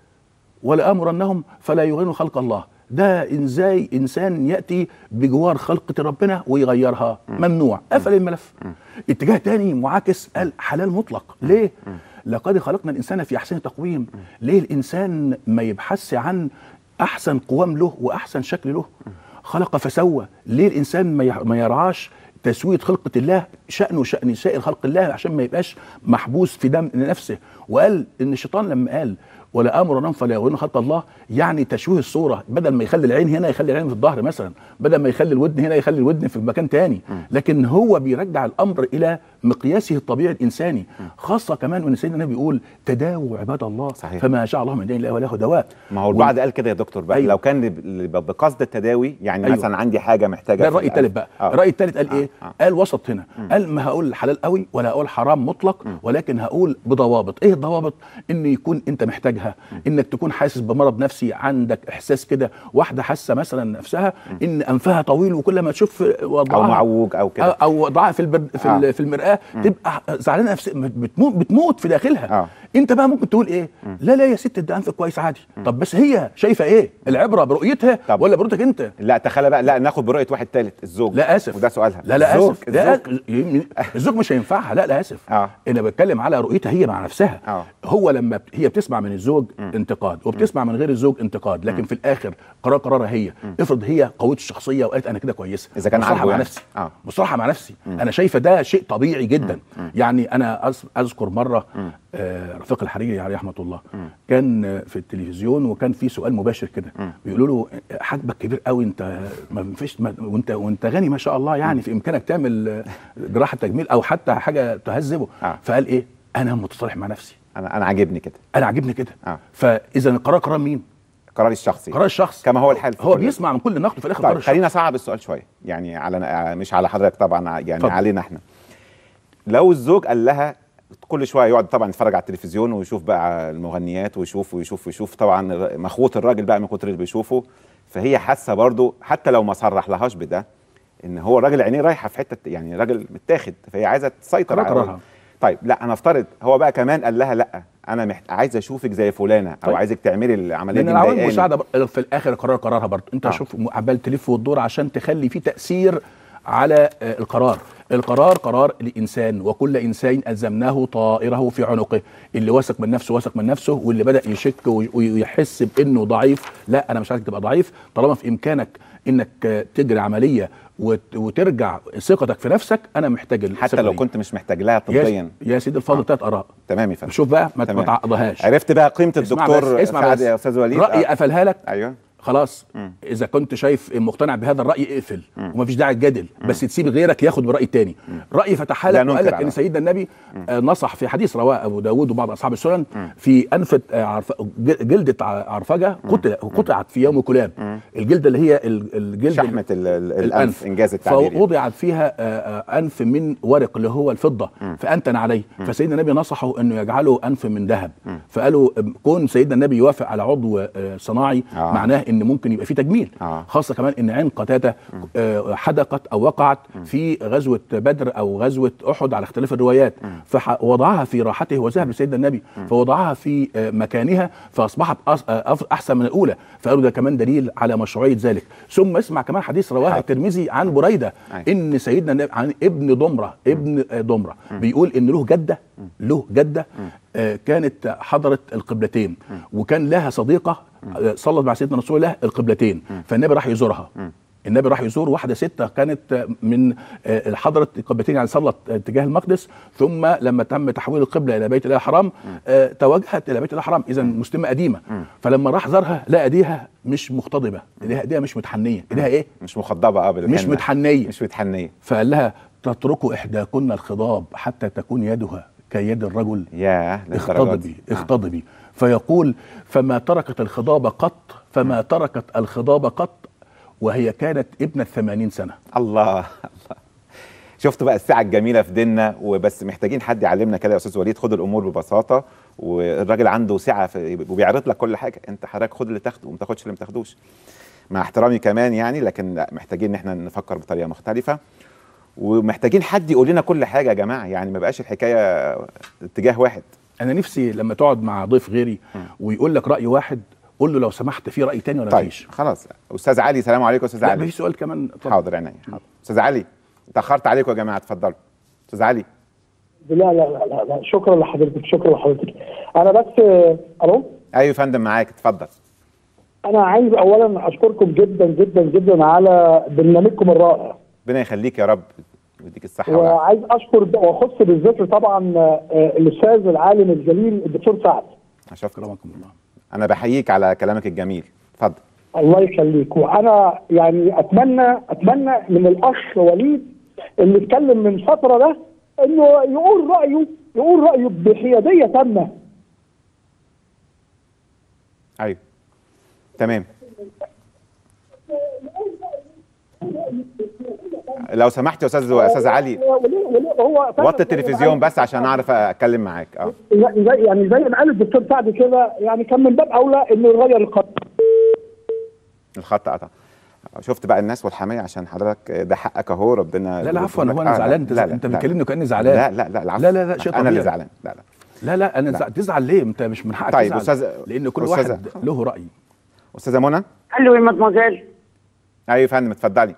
ولامرنهم فلا يغيروا خلق الله ده ازاي انسان ياتي بجوار خلقه ربنا ويغيرها ممنوع قفل الملف اتجاه تاني معاكس قال حلال مطلق ليه لقد خلقنا الانسان في احسن تقويم ليه الانسان ما يبحثش عن احسن قوام له واحسن شكل له خلق فسوى ليه الانسان ما يح- ما يرعاش تسويه خلقه الله شانه شان سائر خلق الله عشان ما يبقاش محبوس في دم نفسه وقال ان الشيطان لما قال ولا امر نم فلا يغيرون خلق الله يعني تشويه الصوره بدل ما يخلي العين هنا يخلي العين في الظهر مثلا بدل ما يخلي الودن هنا يخلي الودن في مكان تاني لكن هو بيرجع الامر الى مقياسه الطبيعي الانساني خاصه كمان وان سيدنا النبي بيقول تداووا عباد الله صحيح. فما شاء الله من دين الله وله دواء ما هو البعض قال كده يا دكتور بقى أيوة. لو كان ل- ل- بقصد التداوي يعني أيوة. مثلا عندي حاجه محتاجه ده في الراي القلب. الثالث بقى آه. الراي الثالث قال آه، ايه آه. قال وسط هنا قال ما هقول حلال قوي ولا هقول حرام مطلق ولكن هقول بضوابط ايه الضوابط ان يكون انت محتاجها انك تكون حاسس بمرض نفسي عندك احساس كده واحده حاسه مثلا نفسها ان انفها طويل وكل ما تشوف وضعها او معوج او أو- كده او وضعها في البر... في, آه. آه. في المراه تبقى زعلانه نفسيا بتموت بتموت في داخلها آه. انت بقى ممكن تقول ايه لا لا يا ست ده انفك كويس عادي طب بس هي شايفه ايه العبره برؤيتها طب. ولا برؤيتك انت لا تخيل بقى لا ناخد برؤيه واحد ثالث الزوج لا اسف وده سؤالها لا لا الزوج اسف لا الزوج يم- الزوج مش هينفعها لا لا اسف آه. انا بتكلم على رؤيتها هي مع نفسها آه. هو لما بت- هي بتسمع من الزوج انتقاد وبتسمع من غير الزوج انتقاد لكن في الاخر قرار قرارها هي افرض هي قويه الشخصيه وقالت انا كده كويسه إذا كان مصالحة عاجبه مع يعني. نفسي آه. مصالحه مع نفسي انا شايفه ده شيء طبيعي جدا يعني انا أذ- اذكر مره آه رفيق الحريري عليه رحمه الله كان آه، في التلفزيون وكان في سؤال مباشر كده بيقولوا له آه، حاجبك كبير قوي انت ما فيش ما وانت وانت غني ما شاء الله يعني في امكانك تعمل آه، جراحه تجميل او حتى حاجه تهذبه آه. فقال ايه انا متصالح مع نفسي انا انا عاجبني كده انا عاجبني كده آه. فاذا القرار قرار مين قراري الشخصي قرار الشخص كما هو الحال في هو كل- بيسمع من كل نقد في الاخر قرار طيب الشخص خلينا صعب السؤال شويه يعني على مش على حضرتك طبعا يعني اتفضل. علينا احنا لو الزوج قال لها كل شويه يقعد طبعا يتفرج على التلفزيون ويشوف بقى المغنيات ويشوف ويشوف ويشوف طبعا الر- مخوط الراجل بقى من كتر اللي بيشوفه فهي حاسه برضو حتى لو ما صرح لهاش بده ان هو الراجل عينيه رايحه في حته يعني راجل متاخد فهي عايزه تسيطر قرار على قرارها. الراجل. طيب لا انا افترض هو بقى كمان قال لها لا انا محت... عايز اشوفك زي فلانه او طيب. عايزك تعملي العمليه لان دي العوامل مضايقاني. المساعده بر- في الاخر قرار قرارها برضه انت آه. شوف عمال تلف وتدور عشان تخلي فيه تاثير على آه، القرار القرار قرار الانسان وكل انسان الزمناه طائره في عنقه اللي واثق من نفسه واثق من نفسه واللي بدا يشك وي- ويحس بانه ضعيف لا انا مش عايزك تبقى ضعيف طالما في امكانك انك آه، تجري عمليه وت- وترجع ثقتك في نفسك انا محتاج حتى الثقة لو دي. كنت مش محتاج لها يا, طبيا يا سيدي الفاضل ثلاث اراء تمام يا فندم شوف بقى ما تمام. تعقدهاش عرفت بقى قيمه اسمع الدكتور بس اسمع سعد بس يا استاذ وليد رايي آه. قفلها لك ايوه خلاص اذا كنت شايف مقتنع بهذا الراي اقفل ومفيش داعي تجادل بس تسيب غيرك ياخد براي تاني راي فتحها لا لك وقال ننكر لك على ان سيدنا النبي آه، نصح في حديث رواه ابو داود وبعض اصحاب السنن في انفه آه، عرف ج- جلده ع- عرفجه قتل قطعت في يوم كلاب الجلده اللي هي ال- الجلد شحمه ال- ال- الانف انجاز التعبير يعني. فوضعت فيها آه، آه، انف من ورق اللي هو الفضه فانتن عليه فسيدنا النبي نصحه انه يجعله انف من ذهب فقالوا آم، كون سيدنا النبي يوافق على عضو آه، صناعي آه. معناه ان ممكن يبقى فيه تجميل آه. خاصه كمان ان عين قتاده آه، حدقت او وقعت في غزوه بدر او غزوه احد على اختلاف الروايات فوضعها في راحته وذهب لسيدنا النبي فوضعها في آه، مكانها فاصبحت أص- آه، أف- احسن من الاولى فقالوا ده كمان دليل على مشروعيه ذلك ثم اسمع كمان حديث رواه الترمذي عن بريده أيوة. ان سيدنا النبي عن ابن ضمره ابن آه، ضمره بيقول ان له جده له جده آه، كانت حضرت القبلتين وكان لها صديقه آه، صلت مع سيدنا رسول الله القبلتين فالنبي راح يزورها النبي راح يزور واحده ستة كانت آه، من آه، حضرة القبلتين يعني صلت آه، اتجاه المقدس ثم لما تم تحويل القبلة إلى بيت الله الحرام آه، توجهت إلى بيت الله الحرام إذا مسلمة قديمة فلما راح زارها لقى ايديها مش مختضبة ايديها ايديها مش متحنية ايديها إيه مش مخضبه اه بالحنة. مش متحنية مش متحنيه فقال لها تترك إحداكن الخضاب حتى تكون يدها كيد الرجل ياه للدرجة اختضبي دي. آه. اختضبي فيقول فما تركت الخضاب قط فما تركت الخضاب قط وهي كانت ابنة ثمانين سنة الله الله شفت بقى الساعة الجميلة في ديننا وبس محتاجين حد يعلمنا كده يا أستاذ وليد خد الأمور ببساطة والراجل عنده سعة في وبيعرض لك كل حاجة أنت حضرتك خد اللي تاخده وما تاخدش اللي ما تاخدوش مع احترامي كمان يعني لكن لا محتاجين إن احنا نفكر بطريقة مختلفة ومحتاجين حد يقول لنا كل حاجة يا جماعة يعني ما بقاش الحكاية اتجاه واحد أنا نفسي لما تقعد مع ضيف غيري ويقول لك رأي واحد قول له لو سمحت في رأي تاني ولا طيب مفيش خلاص أستاذ علي سلام عليكم أستاذ لا علي في سؤال كمان اتفضل. حاضر عينيا حاضر أستاذ علي اتأخرت عليكم يا جماعة اتفضلوا أستاذ علي لا لا لا لا, لا. شكرا لحضرتك شكرا لحضرتك انا بس آه، الو أيوة يا فندم معاك اتفضل انا عايز اولا اشكركم جدا جدا جدا على برنامجكم الرائع ربنا يخليك يا رب ويديك الصحة والعافية وعايز اشكر واخص بالذكر طبعا آه، الاستاذ العالم الجليل الدكتور سعد شكرا كرمكم الله انا بحييك على كلامك الجميل اتفضل الله يخليك وانا يعني اتمنى اتمنى من الاخ وليد اللي اتكلم من فتره ده انه يقول رايه يقول رايه بحياديه تامه ايوه تمام لو سمحت يا استاذ استاذ علي وليه- وليه هو فعلاً وطي التلفزيون بس عشان اعرف اتكلم معاك اه زي يعني زي ما قال الدكتور سعد كده يعني كان من باب اولى انه يغير القانون الخط قطع شفت بقى الناس والحمايه عشان حضرتك ده حقك اهو ربنا لا لا عفوا يرزقك. هو انا آه، زعلان انت لا، لا، انت لا، بتكلمني كاني زعلان لا لا لا العفو لا لا لا شيء انا اللي طبيعي. زعلان لا لا لا لا انا لا. زع- تزعل ليه انت مش من حقك طيب، تزعل أستاذ- لان كل أستاذة- واحد له راي استاذه منى الو يا مدموزيل ايوه يا فندم اتفضلي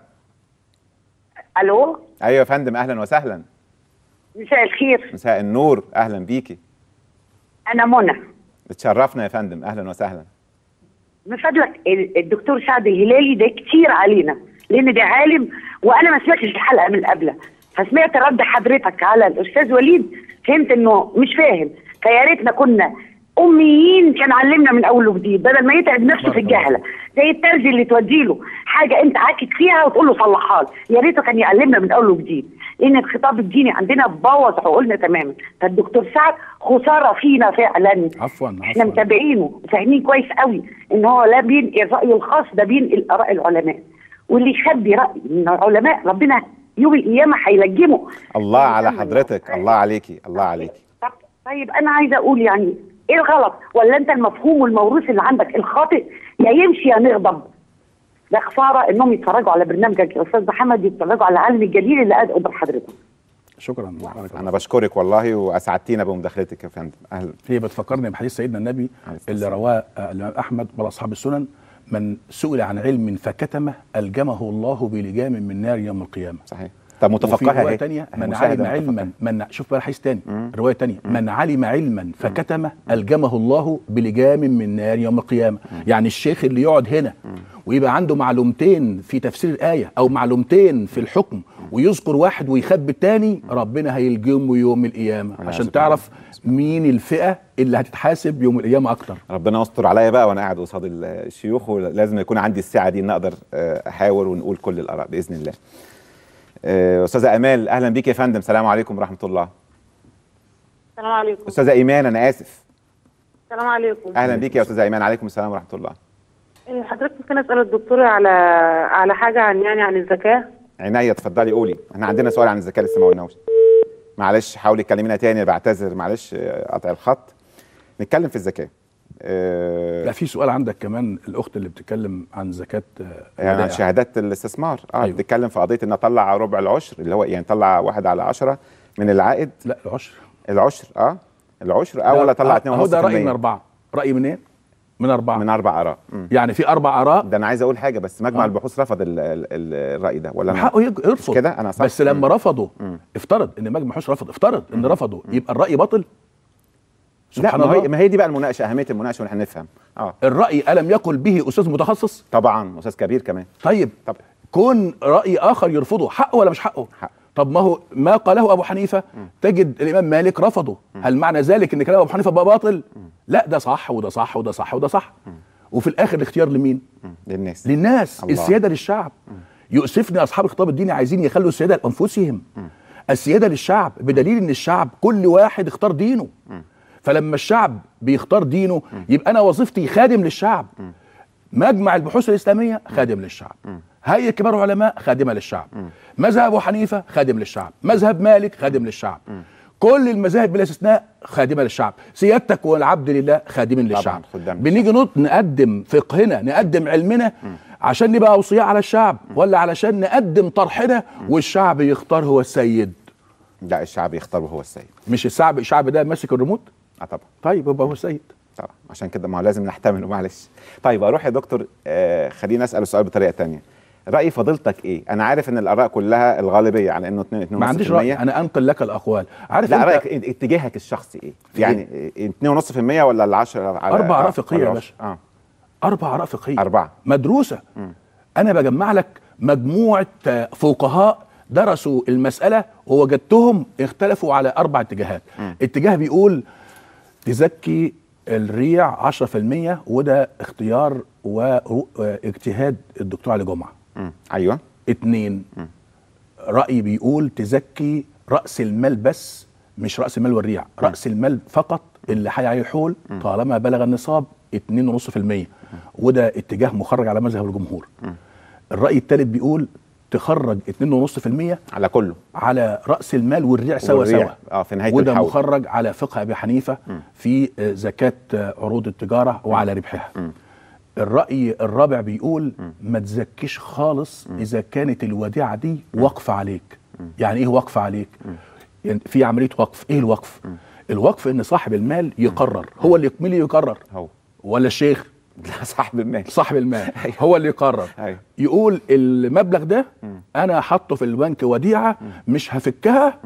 الو ايوه يا فندم اهلا وسهلا مساء الخير مساء النور اهلا بيكي انا منى اتشرفنا يا فندم اهلا وسهلا من فضلك ال- الدكتور سعد الهلالي ده كتير علينا لان ده عالم وانا ما سمعتش الحلقه من قبلها فسمعت رد حضرتك على الاستاذ وليد فهمت انه مش فاهم فيا ريتنا كنا اميين كان علمنا من اول وجديد بدل ما يتعب نفسه في الجهله زي الترزي اللي تودي له حاجه انت عاكك فيها وتقول له صلحها لي. يا ريته كان يعلمنا من اول وجديد لان الخطاب الديني عندنا بوظ عقولنا تماما فالدكتور سعد خساره فينا فعلا عفوا احنا عفوا متابعينه وفاهمين كويس قوي ان هو لا بينقل رايه الخاص ده بينقل اراء العلماء واللي يخبي راي من العلماء ربنا يوم القيامه هيلجمه الله على فنكمل. حضرتك الله عليكي الله عليكي طب طيب انا عايزه اقول يعني ايه الغلط ولا انت المفهوم والموروث اللي عندك الخاطئ يا يمشي يا نغضب ده خساره انهم يتفرجوا على برنامجك يا استاذ محمد يتفرجوا على العالم الجليل اللي قاعد قدام حضرتك شكرا بارك الله انا بشكرك والله واسعدتينا بمداخلتك يا فندم اهلا هي بتفكرني بحديث سيدنا النبي عليه الصلاة اللي والسلام. رواه آه، الامام احمد واصحاب السنن من سئل عن علم فكتمه الجمه الله بلجام من نار يوم القيامه صحيح طب وفي متفقهه روايه اهي تانية أهي من مشاهدة علم علما متفقهة. من شوف بقى حديث تاني روايه تانية من علم علما فكتمه الجمه الله بلجام من نار يوم القيامه يعني الشيخ اللي يقعد هنا ويبقى عنده معلومتين في تفسير الايه او معلومتين في الحكم ويذكر واحد ويخبي التاني ربنا هيلجمه يوم القيامه والعياذ عشان بالله. تعرف مين الفئه اللي هتتحاسب يوم القيامه اكتر ربنا يستر عليا بقى وانا قاعد قصاد الشيوخ ولازم يكون عندي السعه دي ان اقدر آه، احاور ونقول كل الاراء باذن الله. آه، استاذه امال اهلا بيك يا فندم السلام عليكم ورحمه الله. السلام عليكم استاذه ايمان انا اسف. السلام عليكم اهلا بيك يا استاذه ايمان عليكم السلام ورحمه الله. إيه، حضرتك ممكن اسال الدكتور على على حاجه عن يعني عن الزكاه عينيا اتفضلي قولي احنا عندنا سؤال عن الزكاه لسه ما قلناش. معلش حاولي تكلمينا تاني بعتذر معلش آه، قطع الخط. نتكلم في الزكاه. آه، لا في سؤال عندك كمان الاخت اللي بتتكلم عن زكاه آه، يعني الودائع. شهادات الاستثمار اه أيوة. أيوه. بتتكلم في قضيه ان اطلع ربع العشر اللي هو يعني طلع واحد على عشرة من العائد لا العشر العشر اه العشر اه ولا طلع 2.5% هو ده راي من اربعه راي منين؟ من اربعه من اربع اراء مم. يعني في اربع اراء ده انا عايز اقول حاجه بس مجمع آه. البحوث رفض ال ال ال الراي ده ولا من أنا- حقه يج- يرفض مش كده انا صح بس لما مم. رفضوا مم. افترض ان مجمع حوش رفض افترض ان رفضوا يبقى الراي باطل لا سبحان ما هي, الله ما هي دي بقى المناقشه اهميه المناقشه ونحن نفهم اه الراي الم يقل به استاذ متخصص طبعا استاذ كبير كمان طيب طب كون راي اخر يرفضه حقه ولا مش حقه حق. طب ما هو ما قاله ابو حنيفه تجد الامام مالك رفضه هل معنى ذلك ان كلام ابو حنيفه بقى باطل لا ده صح وده صح وده صح وده صح وفي الاخر الاختيار لمين مم. للناس للناس الله. السياده للشعب يؤسفني اصحاب الخطاب الديني عايزين يخلوا السياده لانفسهم السياده للشعب بدليل ان الشعب كل واحد اختار دينه فلما الشعب بيختار دينه يبقى انا وظيفتي خادم للشعب مجمع البحوث الاسلاميه خادم للشعب هيئه كبار علماء خادمه للشعب مذهب ابو حنيفه خادم للشعب مذهب مالك خادم للشعب كل المذاهب بلا استثناء خادمه للشعب سيادتك والعبد لله خادمين طبعاً، للشعب خدام بنيجي نط نقدم فقهنا نقدم علمنا عشان نبقى اوصياء على الشعب ولا علشان نقدم طرحنا والشعب يختار هو السيد لا الشعب يختار وهو السيد مش الشعب الشعب ده ماسك الريموت اه طبعا طيب يبقى هو السيد طبعا عشان كده ما هو لازم نحتمله معلش طيب اروح يا دكتور آه خليني اسال السؤال بطريقه تانية راي فضيلتك ايه انا عارف ان الاراء كلها الغالبيه على انه 2 ما عنديش راي انا انقل لك الاقوال عارف لا انت رايك إيه؟ اتجاهك الشخصي ايه في يعني 2.5% ولا ال 10 على أربع آراء آه، فقهية يا ولا باشا. اه اربع اراء فقهيه أربعة. مدروسه انا بجمع لك مجموعه آه، فقهاء درسوا المساله ووجدتهم اختلفوا على اربع اتجاهات اتجاه بيقول تزكي الريع 10% وده اختيار واجتهاد الدكتور علي جمعه مم. ايوه اتنين رأي بيقول تزكي رأس المال بس مش رأس المال والريع رأس المال فقط اللي حي عليه الحول طالما بلغ النصاب 2.5% وده اتجاه مخرج على مذهب الجمهور الرأي الثالث بيقول تخرج 2.5% على كله على رأس المال والريع سوا والريع. سوا اه في نهايه وده الحول مخرج على فقه ابي حنيفه في آه، زكاه آه، عروض التجاره وعلى ربحها الراي الرابع بيقول ما تزكيش خالص اذا كانت الوديعه دي وقف عليك يعني ايه وقف عليك يعني في عمليه وقف ايه الوقف الوقف ان صاحب المال يقرر هو اللي مين اللي يقرر هو ولا الشيخ لا صاحب المال صاحب المال هو اللي يقرر أيوة. يقول المبلغ ده انا حاطه في البنك وديعه مش هفكها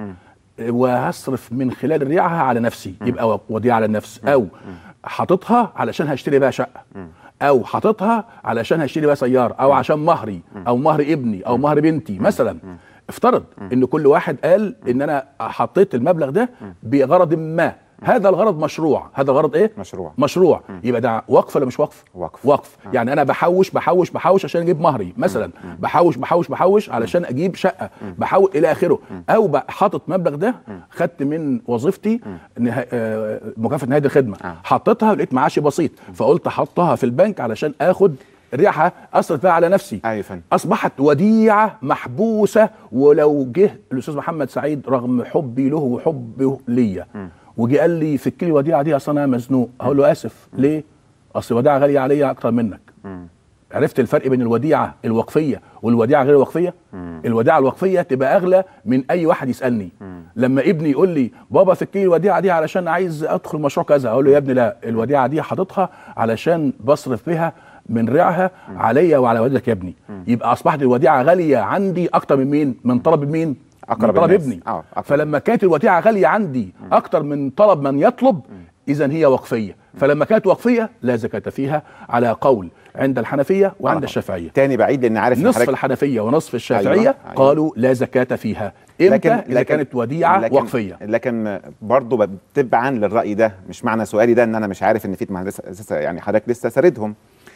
وهصرف من خلال ريعها على نفسي يبقى وديعه على النفس او حاططها علشان هشتري بيها شقه او حاططها علشان هشتري بيها سياره او عشان مهري او مهر ابني او مهر بنتي مثلا افترض ان كل واحد قال ان انا حطيت المبلغ ده بغرض ما هذا الغرض مشروع هذا الغرض ايه مشروع. مشروع يبقى ده وقف ولا مش وقف وقف. وقف يعني انا بحوش بحوش بحوش عشان اجيب مهري مثلا بحوش بحوش بحوش علشان اجيب شقه بحاول الى اخره او بقى حاطط مبلغ ده خدت من وظيفتي نها... آه، مكافاه نهايه الخدمه آه. حطيتها لقيت معاشي بسيط فقلت احطها في البنك علشان اخد ريحها اصرف بقى على نفسي ايوه يا فندم اصبحت وديعه محبوسه ولو جه الاستاذ محمد سعيد رغم حبي له وحبه ليا وجي قال لي فك لي الوديعه دي اصل انا مزنوق هقول له اسف ليه؟ اصل الوديعه غاليه عليا اكتر منك عرفت الفرق بين الوديعه الوقفيه والوديعه غير الوقفيه الوديعه الوقفيه تبقى اغلى من اي واحد يسالني لما ابني يقول لي بابا فك لي الوديعه دي علشان عايز ادخل مشروع كذا اقول له يا ابني لا الوديعه دي حاططها علشان بصرف بها من ريعها عليا وعلى والدك يا ابني يبقى اصبحت الوديعه غاليه عندي اكتر من مين من طلب مين أقرب من طلب الناس. ابني آه، أقرب. فلما كانت الوديعه غاليه عندي اكتر من طلب من يطلب اذا هي وقفيه فلما كانت وقفيه لا زكاه فيها على قول عند الحنفيه وعند على الشافعيه تاني بعيد لان عارف إن نصف حضرتك- الحنفيه ونصف الشافعيه أيوة، أيوة أيوة. قالوا لا زكاه فيها امتى اذا كانت وديعه لكن وقفيه لكن برضه تبعا للراي ده مش معنى سؤالي ده ان انا مش عارف ان في ما لسه لسه- يعني حضرتك لسه ساردهم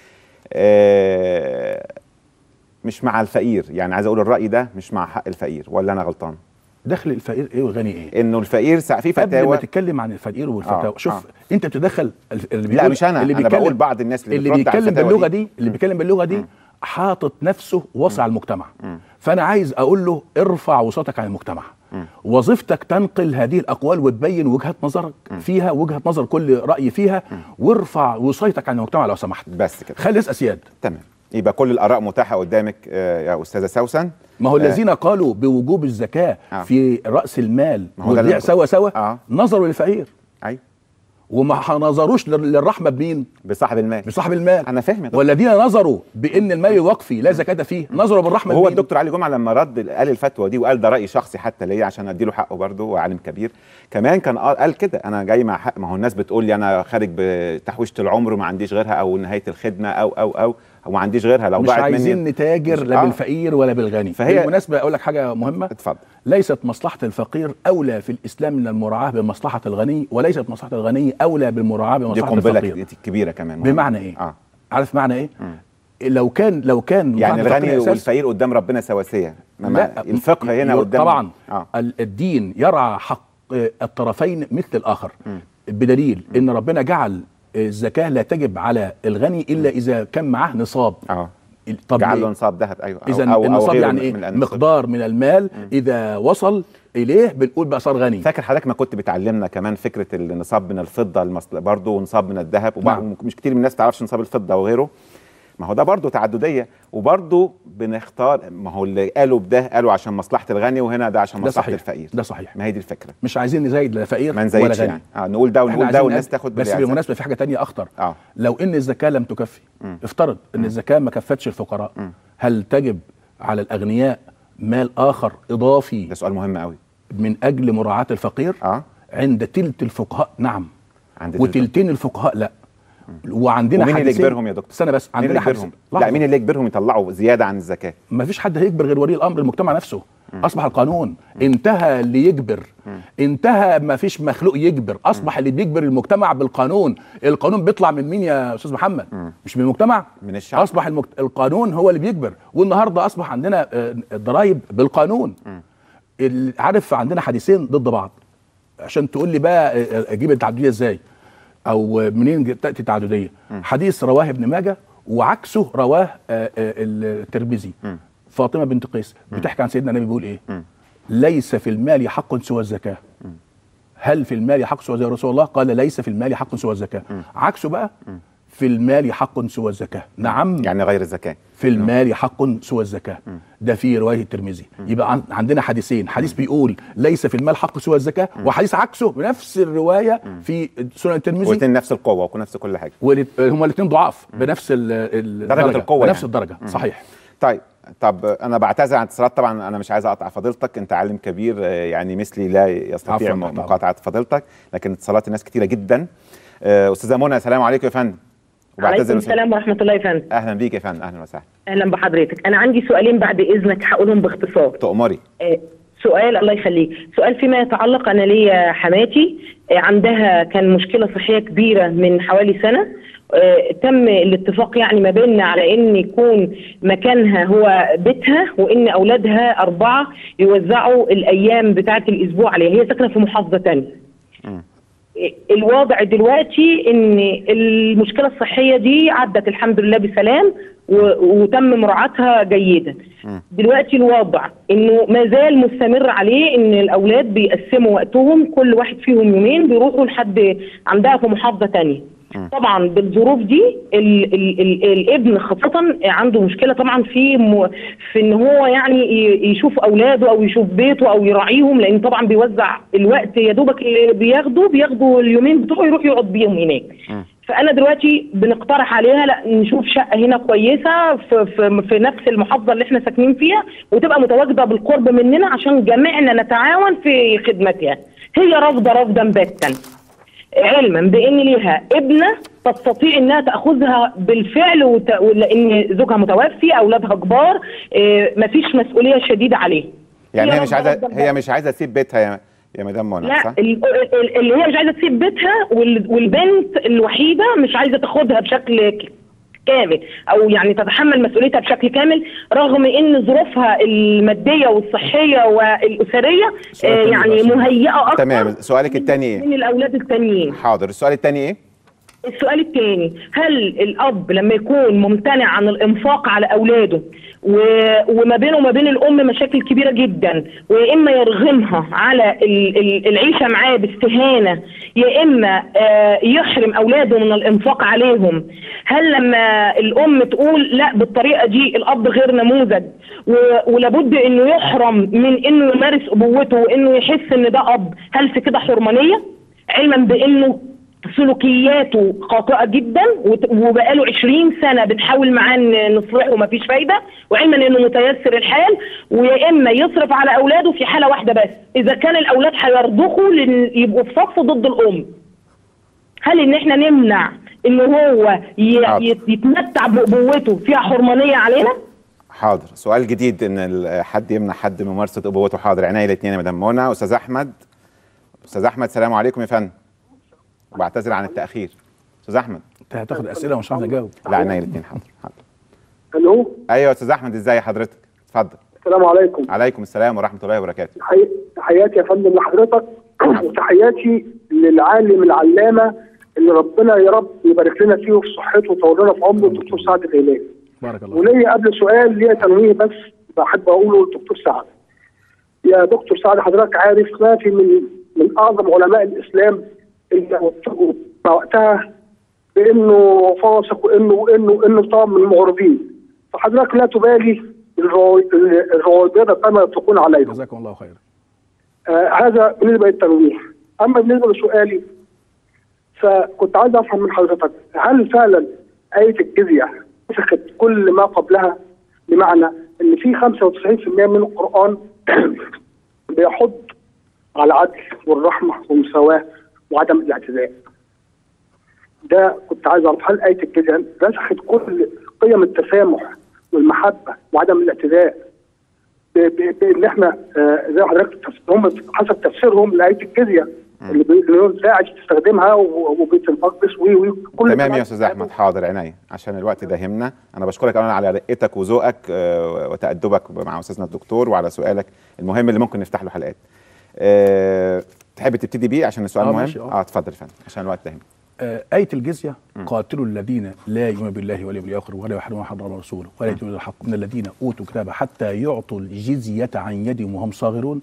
آه، مش مع الفقير يعني عايز اقول الراي ده مش مع حق الفقير ولا انا غلطان دخل الفقير ايه والغني ايه انه الفقير سا- في قبل ما فتاوى تتكلم عن الفقير والفتاوى آه، شوف آه. انت بتدخل ال- اللي لا بيقول- مش انا اللي انا بيتكلم بقول بعض الناس اللي, اللي بترد على بيتكلم الفتاوى باللغه دي اللي بيتكلم باللغه دي حاطط نفسه وصي على المجتمع فانا عايز اقول له ارفع وصوتك عن المجتمع وظيفتك تنقل هذه الاقوال وتبين وجهه نظرك فيها وجهه نظر كل راي فيها وارفع وصيتك عن المجتمع لو سمحت بس كده خلي الناس اسياد تمام يبقى كل الاراء متاحه قدامك آه، يا استاذه سوسن ما هو آه، الذين قالوا بوجوب الزكاه آه. في راس المال ما هو ده اللي والبيع أنا سوا سوا آه. نظروا للفقير ايوه وما نظروش لل- للرحمه بمين بصاحب المال بصاحب المال انا فاهم يا دكتور. والذين نظروا بان المال الوقفي لا زكاه فيه نظروا بالرحمه هو بمين؟ الدكتور علي جمعه لما رد قال الفتوى دي وقال ده راي شخصي حتى ليا عشان اديله حقه برضه وعالم كبير كمان كان قال قال كده انا جاي مع حق ما هو الناس بتقول لي انا خارج بتحويشه العمر وما عنديش غيرها او نهايه الخدمه او او او وما عنديش غيرها لو مش ضاعت عايزين مني نتاجر مش- لا آه. بالفقير ولا بالغني فهي- بالمناسبه اقول لك حاجه مهمه اتفضل ليست مصلحه الفقير اولى في الاسلام من المراعاه بمصلحه الغني وليست مصلحه الغني اولى بالمراعاه دي بمصلحه قنبله الفقير ك- كبيره كمان مهمة. بمعنى ايه؟ اه عارف معنى ايه؟ لو كان لو كان يعني مصلحة الغني الفقير أساس- والفقير قدام ربنا سواسيه ما- ما- لا الفقه هنا ي- قدام طبعا اه ال- الدين يرعى حق آه، الطرفين مثل الاخر بدليل ان ربنا جعل الزكاه لا تجب على الغني الا اذا كان معاه نصاب اه طب جعل له ليه؟ نصاب ذهب ايوه أو- اذا أو- أو النصاب غيره يعني من ايه الأنصاب. مقدار من المال اذا وصل اليه بنقول بقى صار غني فاكر حضرتك ما كنت بتعلمنا كمان فكره النصاب من الفضه المصل... برضه ونصاب من الذهب وبعض نعم. مش كتير من الناس تعرفش نصاب الفضه وغيره ما هو ده برضه تعدديه وبرضه بنختار ما هو اللي قالوا بده قالوا عشان مصلحه الغني وهنا ده عشان ده مصلحه صحيح الفقير ده صحيح ما هي دي الفكره مش عايزين نزايد لا فقير ما ولا نزيدش غني يعني اه نقول ده احنا ونقول ده عايزين والناس نقل- تاخد بس بالإعزاء. بالمناسبه في حاجه تانية اخطر اه لو ان الزكاه لم تكفي افترض ان الزكاه ما كفتش الفقراء هل تجب على الاغنياء مال اخر اضافي ده سؤال مهم قوي من اجل مراعاه الفقير اه عند تلت الفقهاء نعم عند تلت- وتلتين الفقهاء لا وعندنا ومين اللي حديثين- يجبرهم يا دكتور؟ استنى بس مين اللي عندنا يجبرهم؟ حديث لا مين اللي يجبرهم يطلعوا زياده عن الزكاه؟ ما فيش حد هيجبر غير ولي الامر المجتمع نفسه اصبح القانون انتهى اللي يجبر انتهى ما فيش مخلوق يجبر اصبح اللي بيجبر المجتمع بالقانون القانون بيطلع من مين يا استاذ محمد مش من المجتمع من الشعب. اصبح المجت... القانون هو اللي بيجبر والنهارده اصبح عندنا آه، الضرايب بالقانون ال- عارف عندنا حديثين ضد بعض عشان تقول لي بقى آه، اجيب التعدديه ازاي او آه، منين تاتي التعدديه حديث رواه ابن ماجه وعكسه رواه آه، آه، الترمذي فاطمه بنت قيس بتحكي عن سيدنا النبي بيقول ايه ليس في المال حق سوى الزكاه هل في المال حق سوى يا رسول الله قال ليس في المال حق سوى الزكاه عكسه بقى في المال حق سوى الزكاه نعم يعني غير الزكاه في المال حق سوى الزكاه ده في روايه الترمذي يبقى عن- عندنا حديثين حديث بيقول ليس في المال حق سوى الزكاه وحديث عكسه بنفس الروايه في سنن الترمذي والاثنين نفس القوه ونفس كل حاجه والت- هما الاثنين ضعاف بنفس ال- ال- درجة الدرجه القوة بنفس يعني. الدرجه مم. صحيح طيب طب انا بعتذر عن الاتصالات طبعا انا مش عايز اقطع فضيلتك انت عالم كبير آه، يعني مثلي لا يستطيع عفواً، م- طبعاً. مقاطعه فضيلتك لكن اتصالات الناس كتيره جدا آه، استاذه منى السلام عليكم يا فندم عليكم وسهلا. السلام ورحمة الله يا فندم اهلا بيك يا فندم اهلا وسهلا أهلا بحضرتك أنا عندي سؤالين بعد إذنك هقولهم باختصار تؤمري آه، سؤال الله يخليك سؤال فيما يتعلق أنا ليا حماتي آه، عندها كان مشكلة صحية كبيرة من حوالي سنة آه، تم الاتفاق يعني ما بيننا على ان يكون مكانها هو بيتها وان اولادها اربعه يوزعوا الايام بتاعه الاسبوع عليها هي ساكنه في محافظه تانية الوضع دلوقتي ان المشكله الصحيه دي عدت الحمد لله بسلام و- وتم مراعاتها جيدا دلوقتي الوضع انه ما زال مستمر عليه ان الاولاد بيقسموا وقتهم كل واحد فيهم يومين بيروحوا لحد عندها في محافظه تانية طبعا بالظروف دي ال ال ال الابن خاصة عنده مشكلة طبعا في م في ان هو يعني ي- يشوف اولاده او يشوف بيته او يراعيهم لان طبعا بيوزع الوقت يا دوبك اللي بياخده بياخدوا اليومين بتوعه يروح يقعد بيهم هناك فانا دلوقتي بنقترح عليها لا نشوف شقه هنا كويسه في, في, في نفس المحافظه اللي احنا ساكنين فيها وتبقى متواجده بالقرب مننا عشان جميعنا نتعاون في خدمتها هي رافضه رفضا باتا علما بان ليها ابنه تستطيع انها تاخذها بالفعل وت... لان زوجها متوفي اولادها كبار إيه مفيش مسؤوليه شديده عليه يعني هي مش رافضة عايزه رفضاً هي مش عايزه تسيب بيتها يا يا مدام منى لا صح؟ ال- ال- اللي هي مش عايزه تسيب بيتها وال- والبنت الوحيده مش عايزه تاخدها بشكل ك- كامل او يعني تتحمل مسؤوليتها بشكل كامل رغم ان ظروفها الماديه والصحيه والاسريه سؤال آه، تاني يعني بقى. مهيئه اكتر تمام سؤالك الثاني ايه؟ من الاولاد التانيين حاضر السؤال الثاني ايه؟ السؤال الثاني هل الاب لما يكون ممتنع عن الانفاق على اولاده و... وما بينه وما بين الام مشاكل كبيره جدا ويا اما يرغمها على ال... ال... العيشه معاه باستهانه يا اما آه يحرم اولاده من الانفاق عليهم هل لما الام تقول لا بالطريقه دي الاب غير نموذج و... ولابد انه يحرم من انه يمارس ابوته وانه يحس ان ده اب هل في كده حرمانيه علما بانه سلوكياته خاطئه جدا وت- وبقاله 20 سنه بنحاول معاه ن- نصلحه ومفيش فايده وعلما انه متيسر الحال ويا اما يصرف على اولاده في حاله واحده بس اذا كان الاولاد هيرضخوا لن- يبقوا في صف ضد الام هل ان احنا نمنع ان هو ي- حاضر. يت- يتمتع بابوته فيها حرمانيه علينا حاضر سؤال جديد ان ال- حد يمنع حد من ممارسه ابوته حاضر عينيا الاثنين يا مدام منى استاذ احمد استاذ احمد السلام عليكم يا فندم بعتذر عن التاخير استاذ احمد انت هتاخد اسئله ومش عارف اجاوب لا عينيا الاثنين حاضر حاضر الو ايوه يا استاذ احمد ازاي حضرتك اتفضل السلام عليكم عليكم السلام ورحمه الله وبركاته تحي- تحياتي يا فندم لحضرتك وتحياتي للعالم العلامه اللي ربنا يا رب يبارك لنا فيه وفي صحته ويطول لنا في عمره الدكتور سعد الهلالي بارك الله وليا قبل سؤال ليا تنويه بس بحب اقوله للدكتور سعد يا دكتور سعد حضرتك عارف ما في من من اعظم علماء الاسلام اللي وفقوا وقتها بانه فاسق وانه وانه وانه طبعا من المعرضين فحضرتك لا تبالي الرو- الروابضه كما يطلقون عليهم جزاكم الله خيرا آه هذا بالنسبه للتنويه اما بالنسبه لسؤالي فكنت عايز افهم من حضرتك هل فعلا ايه الجزيه نسخت كل ما قبلها بمعنى ان في 95% من القران بيحض على العدل والرحمه والمساواه وعدم الاعتداء ده كنت عايز اعرف هل ايه الجزيه نسخت كل قيم التسامح والمحبه وعدم الاعتداء ب- ب- بان احنا آه، زي ما حضرتك تفس- هم حسب تفسيرهم لايه الجزيه اللي بي- اللي داعش تستخدمها و- وبيت المقدس و و- كل تمام الكلام يا استاذ احمد حاضر عينيا عشان الوقت ده يهمنا انا بشكرك اولا على رقتك وذوقك آه، وتادبك مع استاذنا الدكتور وعلى سؤالك المهم اللي ممكن نفتح له حلقات أه تحب تبتدي بيه عشان السؤال آه، مهم ماشي، آه. اه اتفضل يا فندم عشان الوقت ده يهمنا آه، آية الجزية قاتلوا الذين لا يؤمنون بالله واليوم الآخر ولا يحرمون ما حرم رسوله ولا يؤتون الحق من الذين أوتوا الكتاب حتى يعطوا الجزية عن يد وهم صاغرون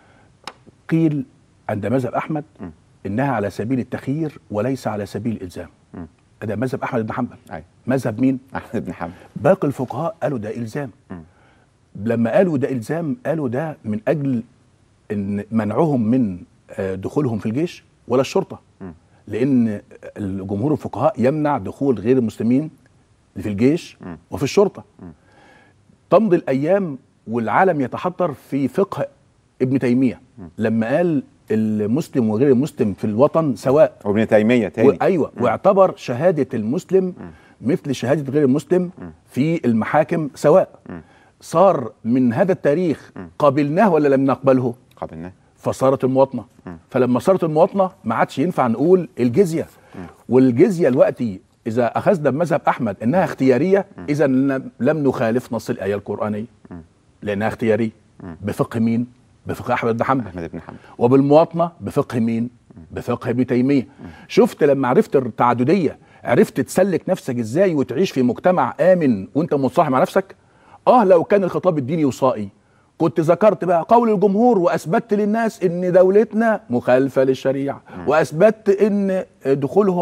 قيل عند مذهب أحمد إنها على سبيل التخيير وليس على سبيل الإلزام هذا مذهب أحمد بن حنبل أيوة. مذهب مين؟ احمد بن حنبل باقي الفقهاء قالوا ده إلزام لما قالوا ده إلزام قالوا ده من أجل إن منعهم من آه، دخولهم في الجيش ولا الشرطة لأن الجمهور الفقهاء يمنع دخول غير المسلمين في الجيش وفي الشرطة تمضي الأيام والعالم يتحضر في فقه ابن تيمية لما قال المسلم وغير المسلم في الوطن سواء وابن تيميه تاني ايوه واعتبر شهاده المسلم مثل شهاده غير المسلم في المحاكم سواء صار من هذا التاريخ قبلناه ولا لم نقبله قابلناه فصارت المواطنه فلما صارت المواطنه ما عادش ينفع نقول الجزيه والجزيه دلوقتي اذا اخذنا بمذهب احمد انها اختياريه اذا لم لم نخالف نص الايه القرانيه لانها اختياريه بفقه مين بفقه احمد بن حنبل احمد بن حنبل وبالمواطنه بفقه مين؟ بفقه ابن تيميه. شفت لما عرفت التعدديه عرفت تسلك نفسك ازاي وتعيش في مجتمع امن وانت متصاحب مع نفسك؟ اه لو كان الخطاب الديني وصائي كنت ذكرت بقى قول الجمهور واثبتت للناس ان دولتنا مخالفه للشريعه واثبتت ان دخولهم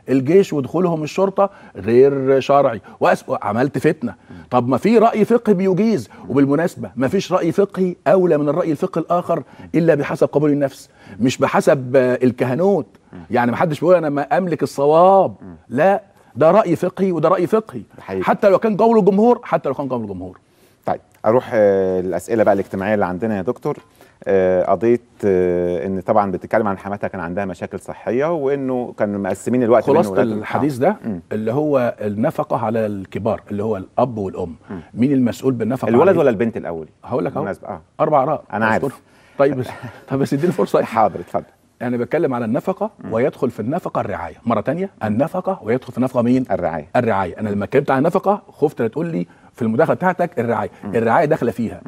الجيش ودخولهم الشرطه غير شرعي وأس... عملت فتنه طب ما في راي فقهي بيجيز وبالمناسبه ما فيش راي فقهي اولى من الراي الفقهي الاخر الا بحسب قبول النفس مش بحسب آه، الكهنوت يعني ما حدش بيقول انا ما املك الصواب لا ده راي فقهي وده راي فقهي حقيقي. حتى لو كان قول الجمهور حتى لو كان قول الجمهور طيب اروح آه، الاسئله بقى الاجتماعيه اللي عندنا يا دكتور آه، قضيه آه، ان طبعا بتتكلم عن حماتها كان عندها مشاكل صحيه وانه كانوا مقسمين الوقت بين خلاصه ولادهم. الحديث آه. ده مم. اللي هو النفقه على الكبار اللي هو الاب والام مين المسؤول بالنفقه الولد عليه؟ ولا البنت الاول هقول لك اهو بالمناسبة، اه اربع اراء أنا عارف. أذكرهم. طيب بس طب بس اديني فرصه حاضر اتفضل يعني بتكلم على النفقه ويدخل في النفقه الرعايه مره تانية النفقه ويدخل في النفقه مين الرعايه الرعايه انا لما اتكلمت عن النفقه خفت لا تقول لي في المداخله بتاعتك الرعايه الرعايه داخله فيها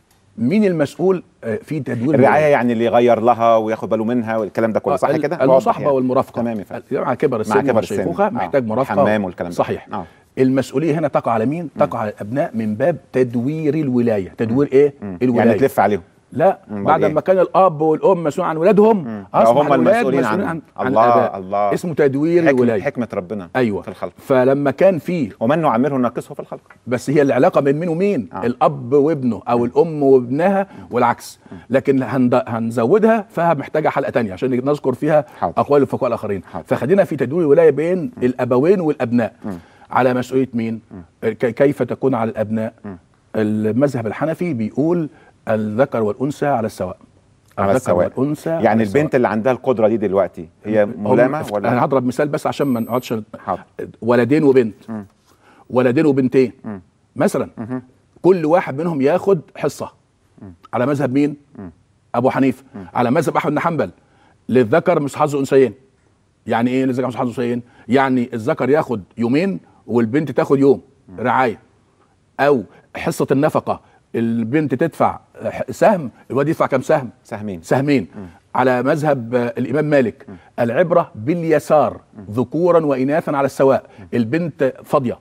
مين المسؤول آه، في تدوير الرعايه الولاد؟ يعني اللي يغير لها وياخد باله منها والكلام ده كله صح ال- كده وضح المصاحبه يعني. والمرافقه تمام يا فندم مع كبر السن مع كبر السن. والشيخوخه آه. محتاج مرافقه حمام والكلام ده. صحيح آه. المسؤوليه هنا تقع على مين تقع على الابناء من باب تدوير الولايه تدوير ايه الولايه يعني تلف عليهم لا أمال بعد إيه؟ ما كان الاب والام مسؤول عن ولادهم بقوا اصبح هم الولاد المسؤولين مسؤولين عنهم. عن, عن الله الآباء. الله اسمه تدوير حكمة الولايه حكمه ربنا ايوه في الخلق فلما كان فيه ومن نعمره ننقصه في الخلق بس هي العلاقه بين مين ومين آه. الاب وابنه او الام وابنها والعكس لكن هند- هنزودها فمحتاجه حلقه تانية عشان نذكر فيها حاضر. اقوال الفقهاء الاخرين حاضر. فخلينا في تدوير الولايه بين الابوين والابناء على مسؤوليه مين ك- كيف تكون على الابناء المذهب الحنفي بيقول الذكر والانثى على السواء على الذكر السواء والانثى على يعني السواء. البنت اللي عندها القدره دي دلوقتي هي هم- ملامه انا ولا هضرب مثال بس عشان ما نقعدش حاضر. ولدين وبنت ولدين وبنتين مثلا كل واحد منهم ياخد حصه على مذهب مين ابو حنيفه على مذهب احمد بن حنبل للذكر مش حظ انثيين يعني ايه للذكر مش حظ انثيين يعني الذكر ياخد يومين والبنت تاخد يوم رعايه او حصه النفقه البنت تدفع سهم الواد يدفع كام سهم سهمين سهمين على مذهب آه، الامام مالك العبره باليسار ذكورا واناثا على السواء البنت فاضيه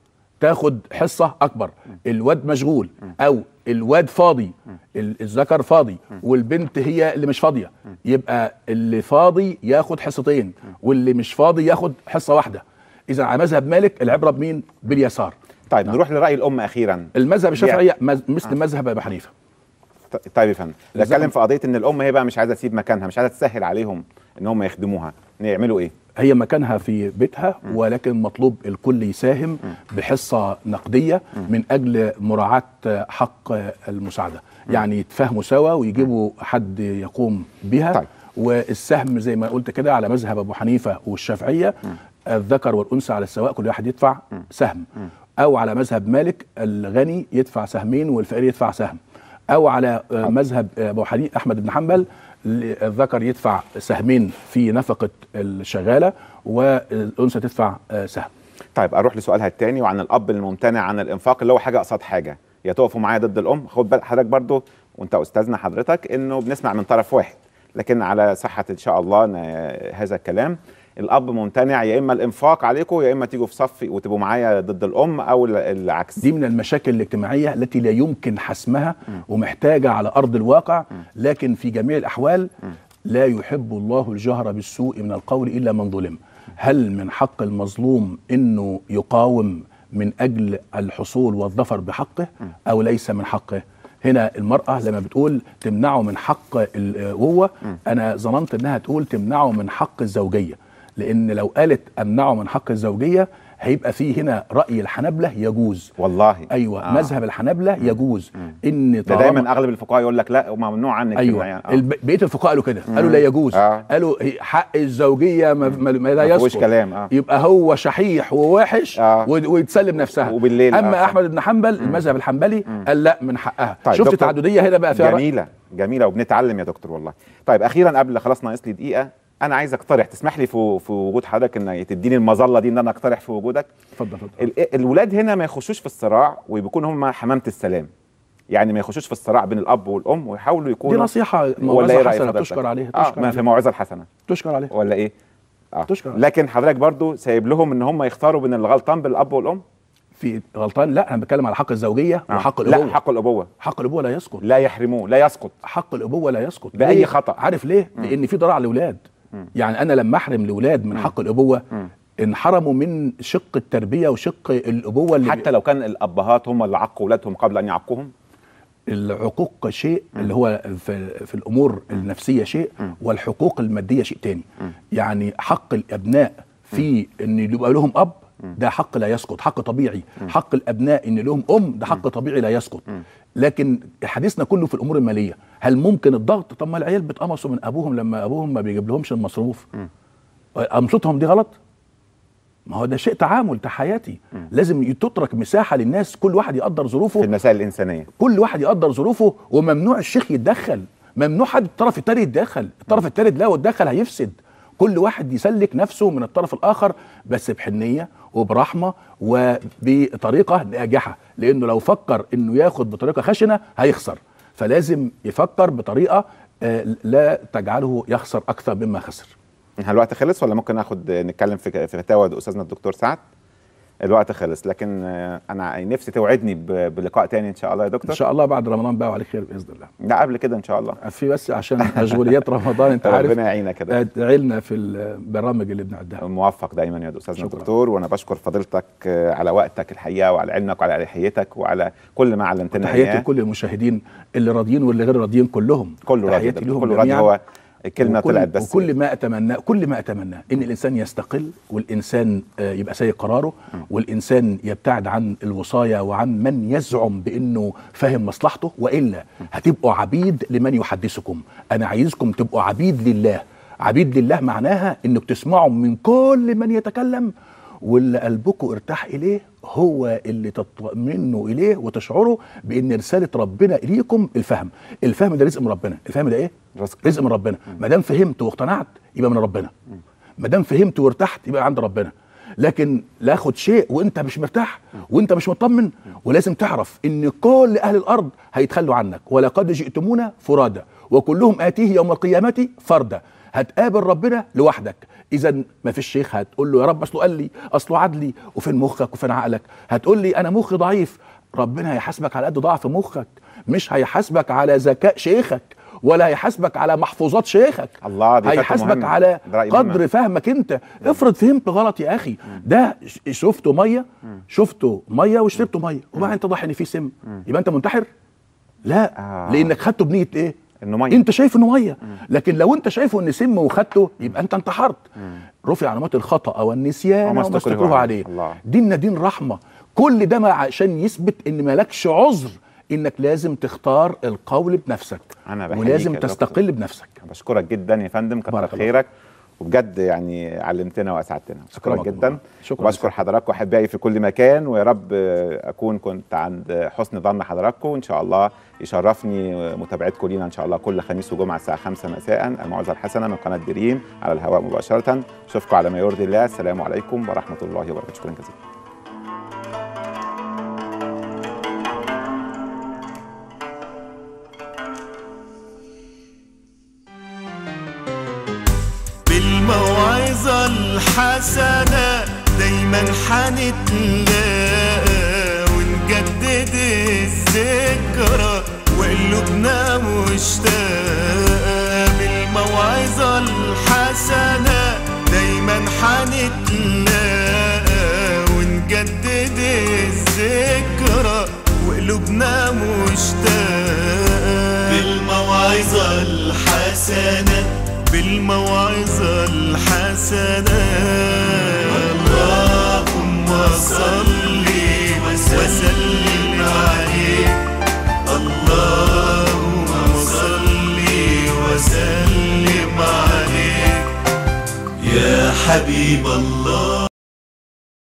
تاخد حصه اكبر الواد مشغول او الواد فاضي ال- الذكر فاضي والبنت هي اللي مش فاضيه يبقى اللي فاضي ياخد حصتين واللي مش فاضي ياخد حصه واحده اذا على مذهب مالك العبره بمين باليسار طيب نروح لراي الام اخيرا المذهب الشافعي مز- مثل مذهب ابي حنيفه ط- طيب يا فندم الزمن- بتكلم في قضيه ان الام هي بقى مش عايزه تسيب مكانها مش عايزه تسهل عليهم ان هم يخدموها يعملوا ايه هي مكانها في بيتها ولكن مطلوب الكل يساهم بحصة نقدية من أجل مراعاة حق المساعدة يعني يتفاهموا سوا ويجيبوا حد يقوم بها طيب. والسهم زي ما قلت كده على مذهب أبو حنيفة والشافعية الذكر والأنثى على السواء كل واحد يدفع سهم أو على مذهب مالك الغني يدفع سهمين والفقير يدفع سهم أو على آه، مذهب أبو حنيفة أحمد بن حنبل الذكر يدفع سهمين في نفقة الشغالة والأنثى تدفع آه، سهم طيب اروح لسؤالها الثاني وعن الاب الممتنع عن الانفاق اللي هو حاجه قصاد حاجه يا تقفوا معايا ضد الام خد بالك حضرتك برضو وانت استاذنا حضرتك انه بنسمع من طرف واحد لكن على صحه ان شاء الله ن- هذا الكلام الاب ممتنع يا اما الانفاق عليكم يا اما تيجوا في صفي وتبقوا معايا ضد الام او ال- العكس دي من المشاكل الاجتماعية التي لا يمكن حسمها ومحتاجة على أرض الواقع لكن في جميع الأحوال لا يحب الله الجهر بالسوء من القول إلا من ظلم هل من حق المظلوم أنه يقاوم من أجل الحصول والظفر بحقه أو ليس من حقه هنا المرأة لما بتقول تمنعه من حق الأبوة أنا ظننت أنها تقول تمنعه من حق الزوجية لأن لو قالت أمنعه من حق الزوجية هيبقى فيه هنا رأي الحنبلة يجوز والله ايوه آه. آه. مذهب الحنبله يجوز ان ده طالما دايما اغلب الفقهاء يقول لك لا ممنوع عنك ايوه يعني. آه. الب... بقيه الفقهاء قالوا كده قالوا لا يجوز آه. قالوا هي- حق الزوجيه ما, ما, ما لا ما فيهوش يسقط كلام، آه. يبقى هو شحيح ووحش آه. و... ويتسلم نفسها وبالليل، اما آه. احمد بن حنبل المذهب الحنبلي قال لا من حقها طيب، شفت دكتور، التعدديه هنا بقى فيها رأي؟ جميله جميله وبنتعلم يا دكتور والله طيب اخيرا قبل خلاص ناقص لي دقيقه انا عايز اقترح تسمح لي في في وجود حضرتك ان تديني المظله دي ان انا اقترح في وجودك اتفضل اتفضل ال- الولاد هنا ما يخشوش في الصراع ويكونوا هم حمامه السلام يعني ما يخشوش في الصراع بين الاب والام ويحاولوا يكونوا دي نصيحه ولا ايه موعظه رأي حسنه حضرتك؟ تشكر عليها اه تشكر ما في عليها موعظه الحسنه تشكر عليها ولا ايه اه تشكر عليها. لكن حضرتك برضو سايب لهم ان هم يختاروا بين الغلطان بالاب والام في غلطان لا انا بتكلم على حق الزوجيه آه. وحق الابوه لا حق الابوه حق الابوه لا يسقط لا يحرموه لا يسقط حق الابوه لا يسقط بأي ليه؟ خطأ. عارف ليه لان في ضرر على الاولاد يعني انا لما احرم الاولاد من حق الابوه انحرموا من شق التربيه وشق الابوه اللي حتى لو كان الابهات هم اللي عقوا اولادهم قبل ان يعقوهم العقوق شيء اللي هو في, في الامور النفسيه شيء والحقوق الماديه شيء تاني يعني حق الابناء في ان يبقى لهم اب ده حق لا يسقط حق طبيعي حق الابناء ان لهم ام ده حق طبيعي لا يسقط لكن حديثنا كله في الامور الماليه هل ممكن الضغط طب ما العيال بيتقمصوا من ابوهم لما ابوهم ما بيجيب لهمش المصروف قمصتهم دي غلط ما هو ده شيء تعامل ده حياتي لازم تترك مساحه للناس كل واحد يقدر ظروفه في المسائل الانسانيه كل واحد يقدر ظروفه وممنوع الشيخ يتدخل ممنوع حد الطرف الثاني يتدخل الطرف الثالث لو اتدخل هيفسد كل واحد يسلك نفسه من الطرف الاخر بس بحنيه وبرحمه وبطريقه ناجحه لانه لو فكر انه ياخد بطريقه خشنه هيخسر فلازم يفكر بطريقه آه، لا تجعله يخسر اكثر مما خسر هل الوقت خلص ولا ممكن ناخد نتكلم في في فتاوى استاذنا الدكتور سعد الوقت خلص لكن آه، انا نفسي توعدني ب- بلقاء تاني ان شاء الله يا دكتور ان شاء الله بعد رمضان بقى وعلى خير باذن الله لا قبل كده ان شاء الله في بس عشان مشغوليات رمضان انت عارف ربنا يعينك يا دكتور. ادعي لنا في البرامج اللي بنعدها موفق دايما يا استاذنا شكراً. الدكتور وانا بشكر فضيلتك آه، على وقتك الحقيقه وعلى علمك وعلى اريحيتك وعلى كل ما علمتنا تحياتي اياه لكل المشاهدين اللي راضيين واللي غير راضيين كلهم كله راضي يا تحياتي دكتور، لهم كله راضي جميعاً. هو الكلمه وكل طلعت بس وكل ما اتمناه كل ما اتمناه ان الانسان يستقل والانسان آه، يبقى سايق قراره والانسان يبتعد عن الوصايه وعن من يزعم بانه فاهم مصلحته والا هتبقوا عبيد لمن يحدثكم انا عايزكم تبقوا عبيد لله عبيد لله معناها انك تسمعوا من كل من يتكلم واللي قلبكم ارتاح اليه هو اللي تطمئنوا اليه وتشعروا بان رساله ربنا اليكم الفهم الفهم ده رزق من ربنا الفهم ده ايه رزق. رزق من ربنا ما دام فهمت واقتنعت يبقى من ربنا ما دام فهمت وارتحت يبقى عند ربنا لكن لا اخد شيء وانت مش مرتاح وانت مش مطمن ولازم تعرف ان كل اهل الارض هيتخلوا عنك ولقد جئتمونا فرادى وكلهم اتيه يوم القيامه فردا هتقابل ربنا لوحدك اذا ما فيش شيخ هتقول له يا رب اصله قال لي اصله عدلي وفين مخك وفين عقلك هتقول لي انا مخي ضعيف ربنا هيحاسبك على قد ضعف مخك مش هيحاسبك على ذكاء شيخك ولا هيحاسبك على محفوظات شيخك الله دي فتوى هيحاسبك مهمة. على ده رأي قدر مهم. فهمك انت افرض فهمت غلط يا اخي ده ش- شفته ميه شفته ميه وشربته ميه وبعدين اتضح ان فيه سم يبقى انت منتحر لا آه. لانك خدته بنيه ايه انه ميه انت شايف انه ميه لكن لو انت شايفه ان سم وخدته يبقى انت انتحرت رفع علامات الخطا والنسيان وما وما استكره استكره عليه. عليه الله. ديننا دين رحمه كل ده ما عشان يثبت ان مالكش عذر انك لازم تختار القول بنفسك أنا بحييك ولازم يا دكتور. تستقل بنفسك بشكرك جدا يا فندم كتر بارك الله خيرك وبجد يعني علمتنا واسعدتنا بشكرك أكرمك جدا الله. شكراً وبشكر حضراتكم احبائي في كل مكان ويا رب آه، اكون كنت عند حسن ظن حضراتكم وان شاء الله يشرفني متابعتكم لينا ان شاء الله كل خميس وجمعه الساعه 5 مساء الموعظه الحسنه من قناه دريم على الهواء مباشره اشوفكم على ما يرضي الله السلام عليكم ورحمه الله وبركاته شكرا جزيلا بالموعظة الحسنة دايما حنتلاقى ونجدد الذكرى وقلوبنا مشتاقة بالموعظة الحسنة دايما حنتلاقى ونجدد الذكرى وقلوبنا مشتاقة بالموعظة الحسنة بالموعظة الحسنة اللهم صل وسلم عليه اللهم صل وسلم عليه يا حبيب الله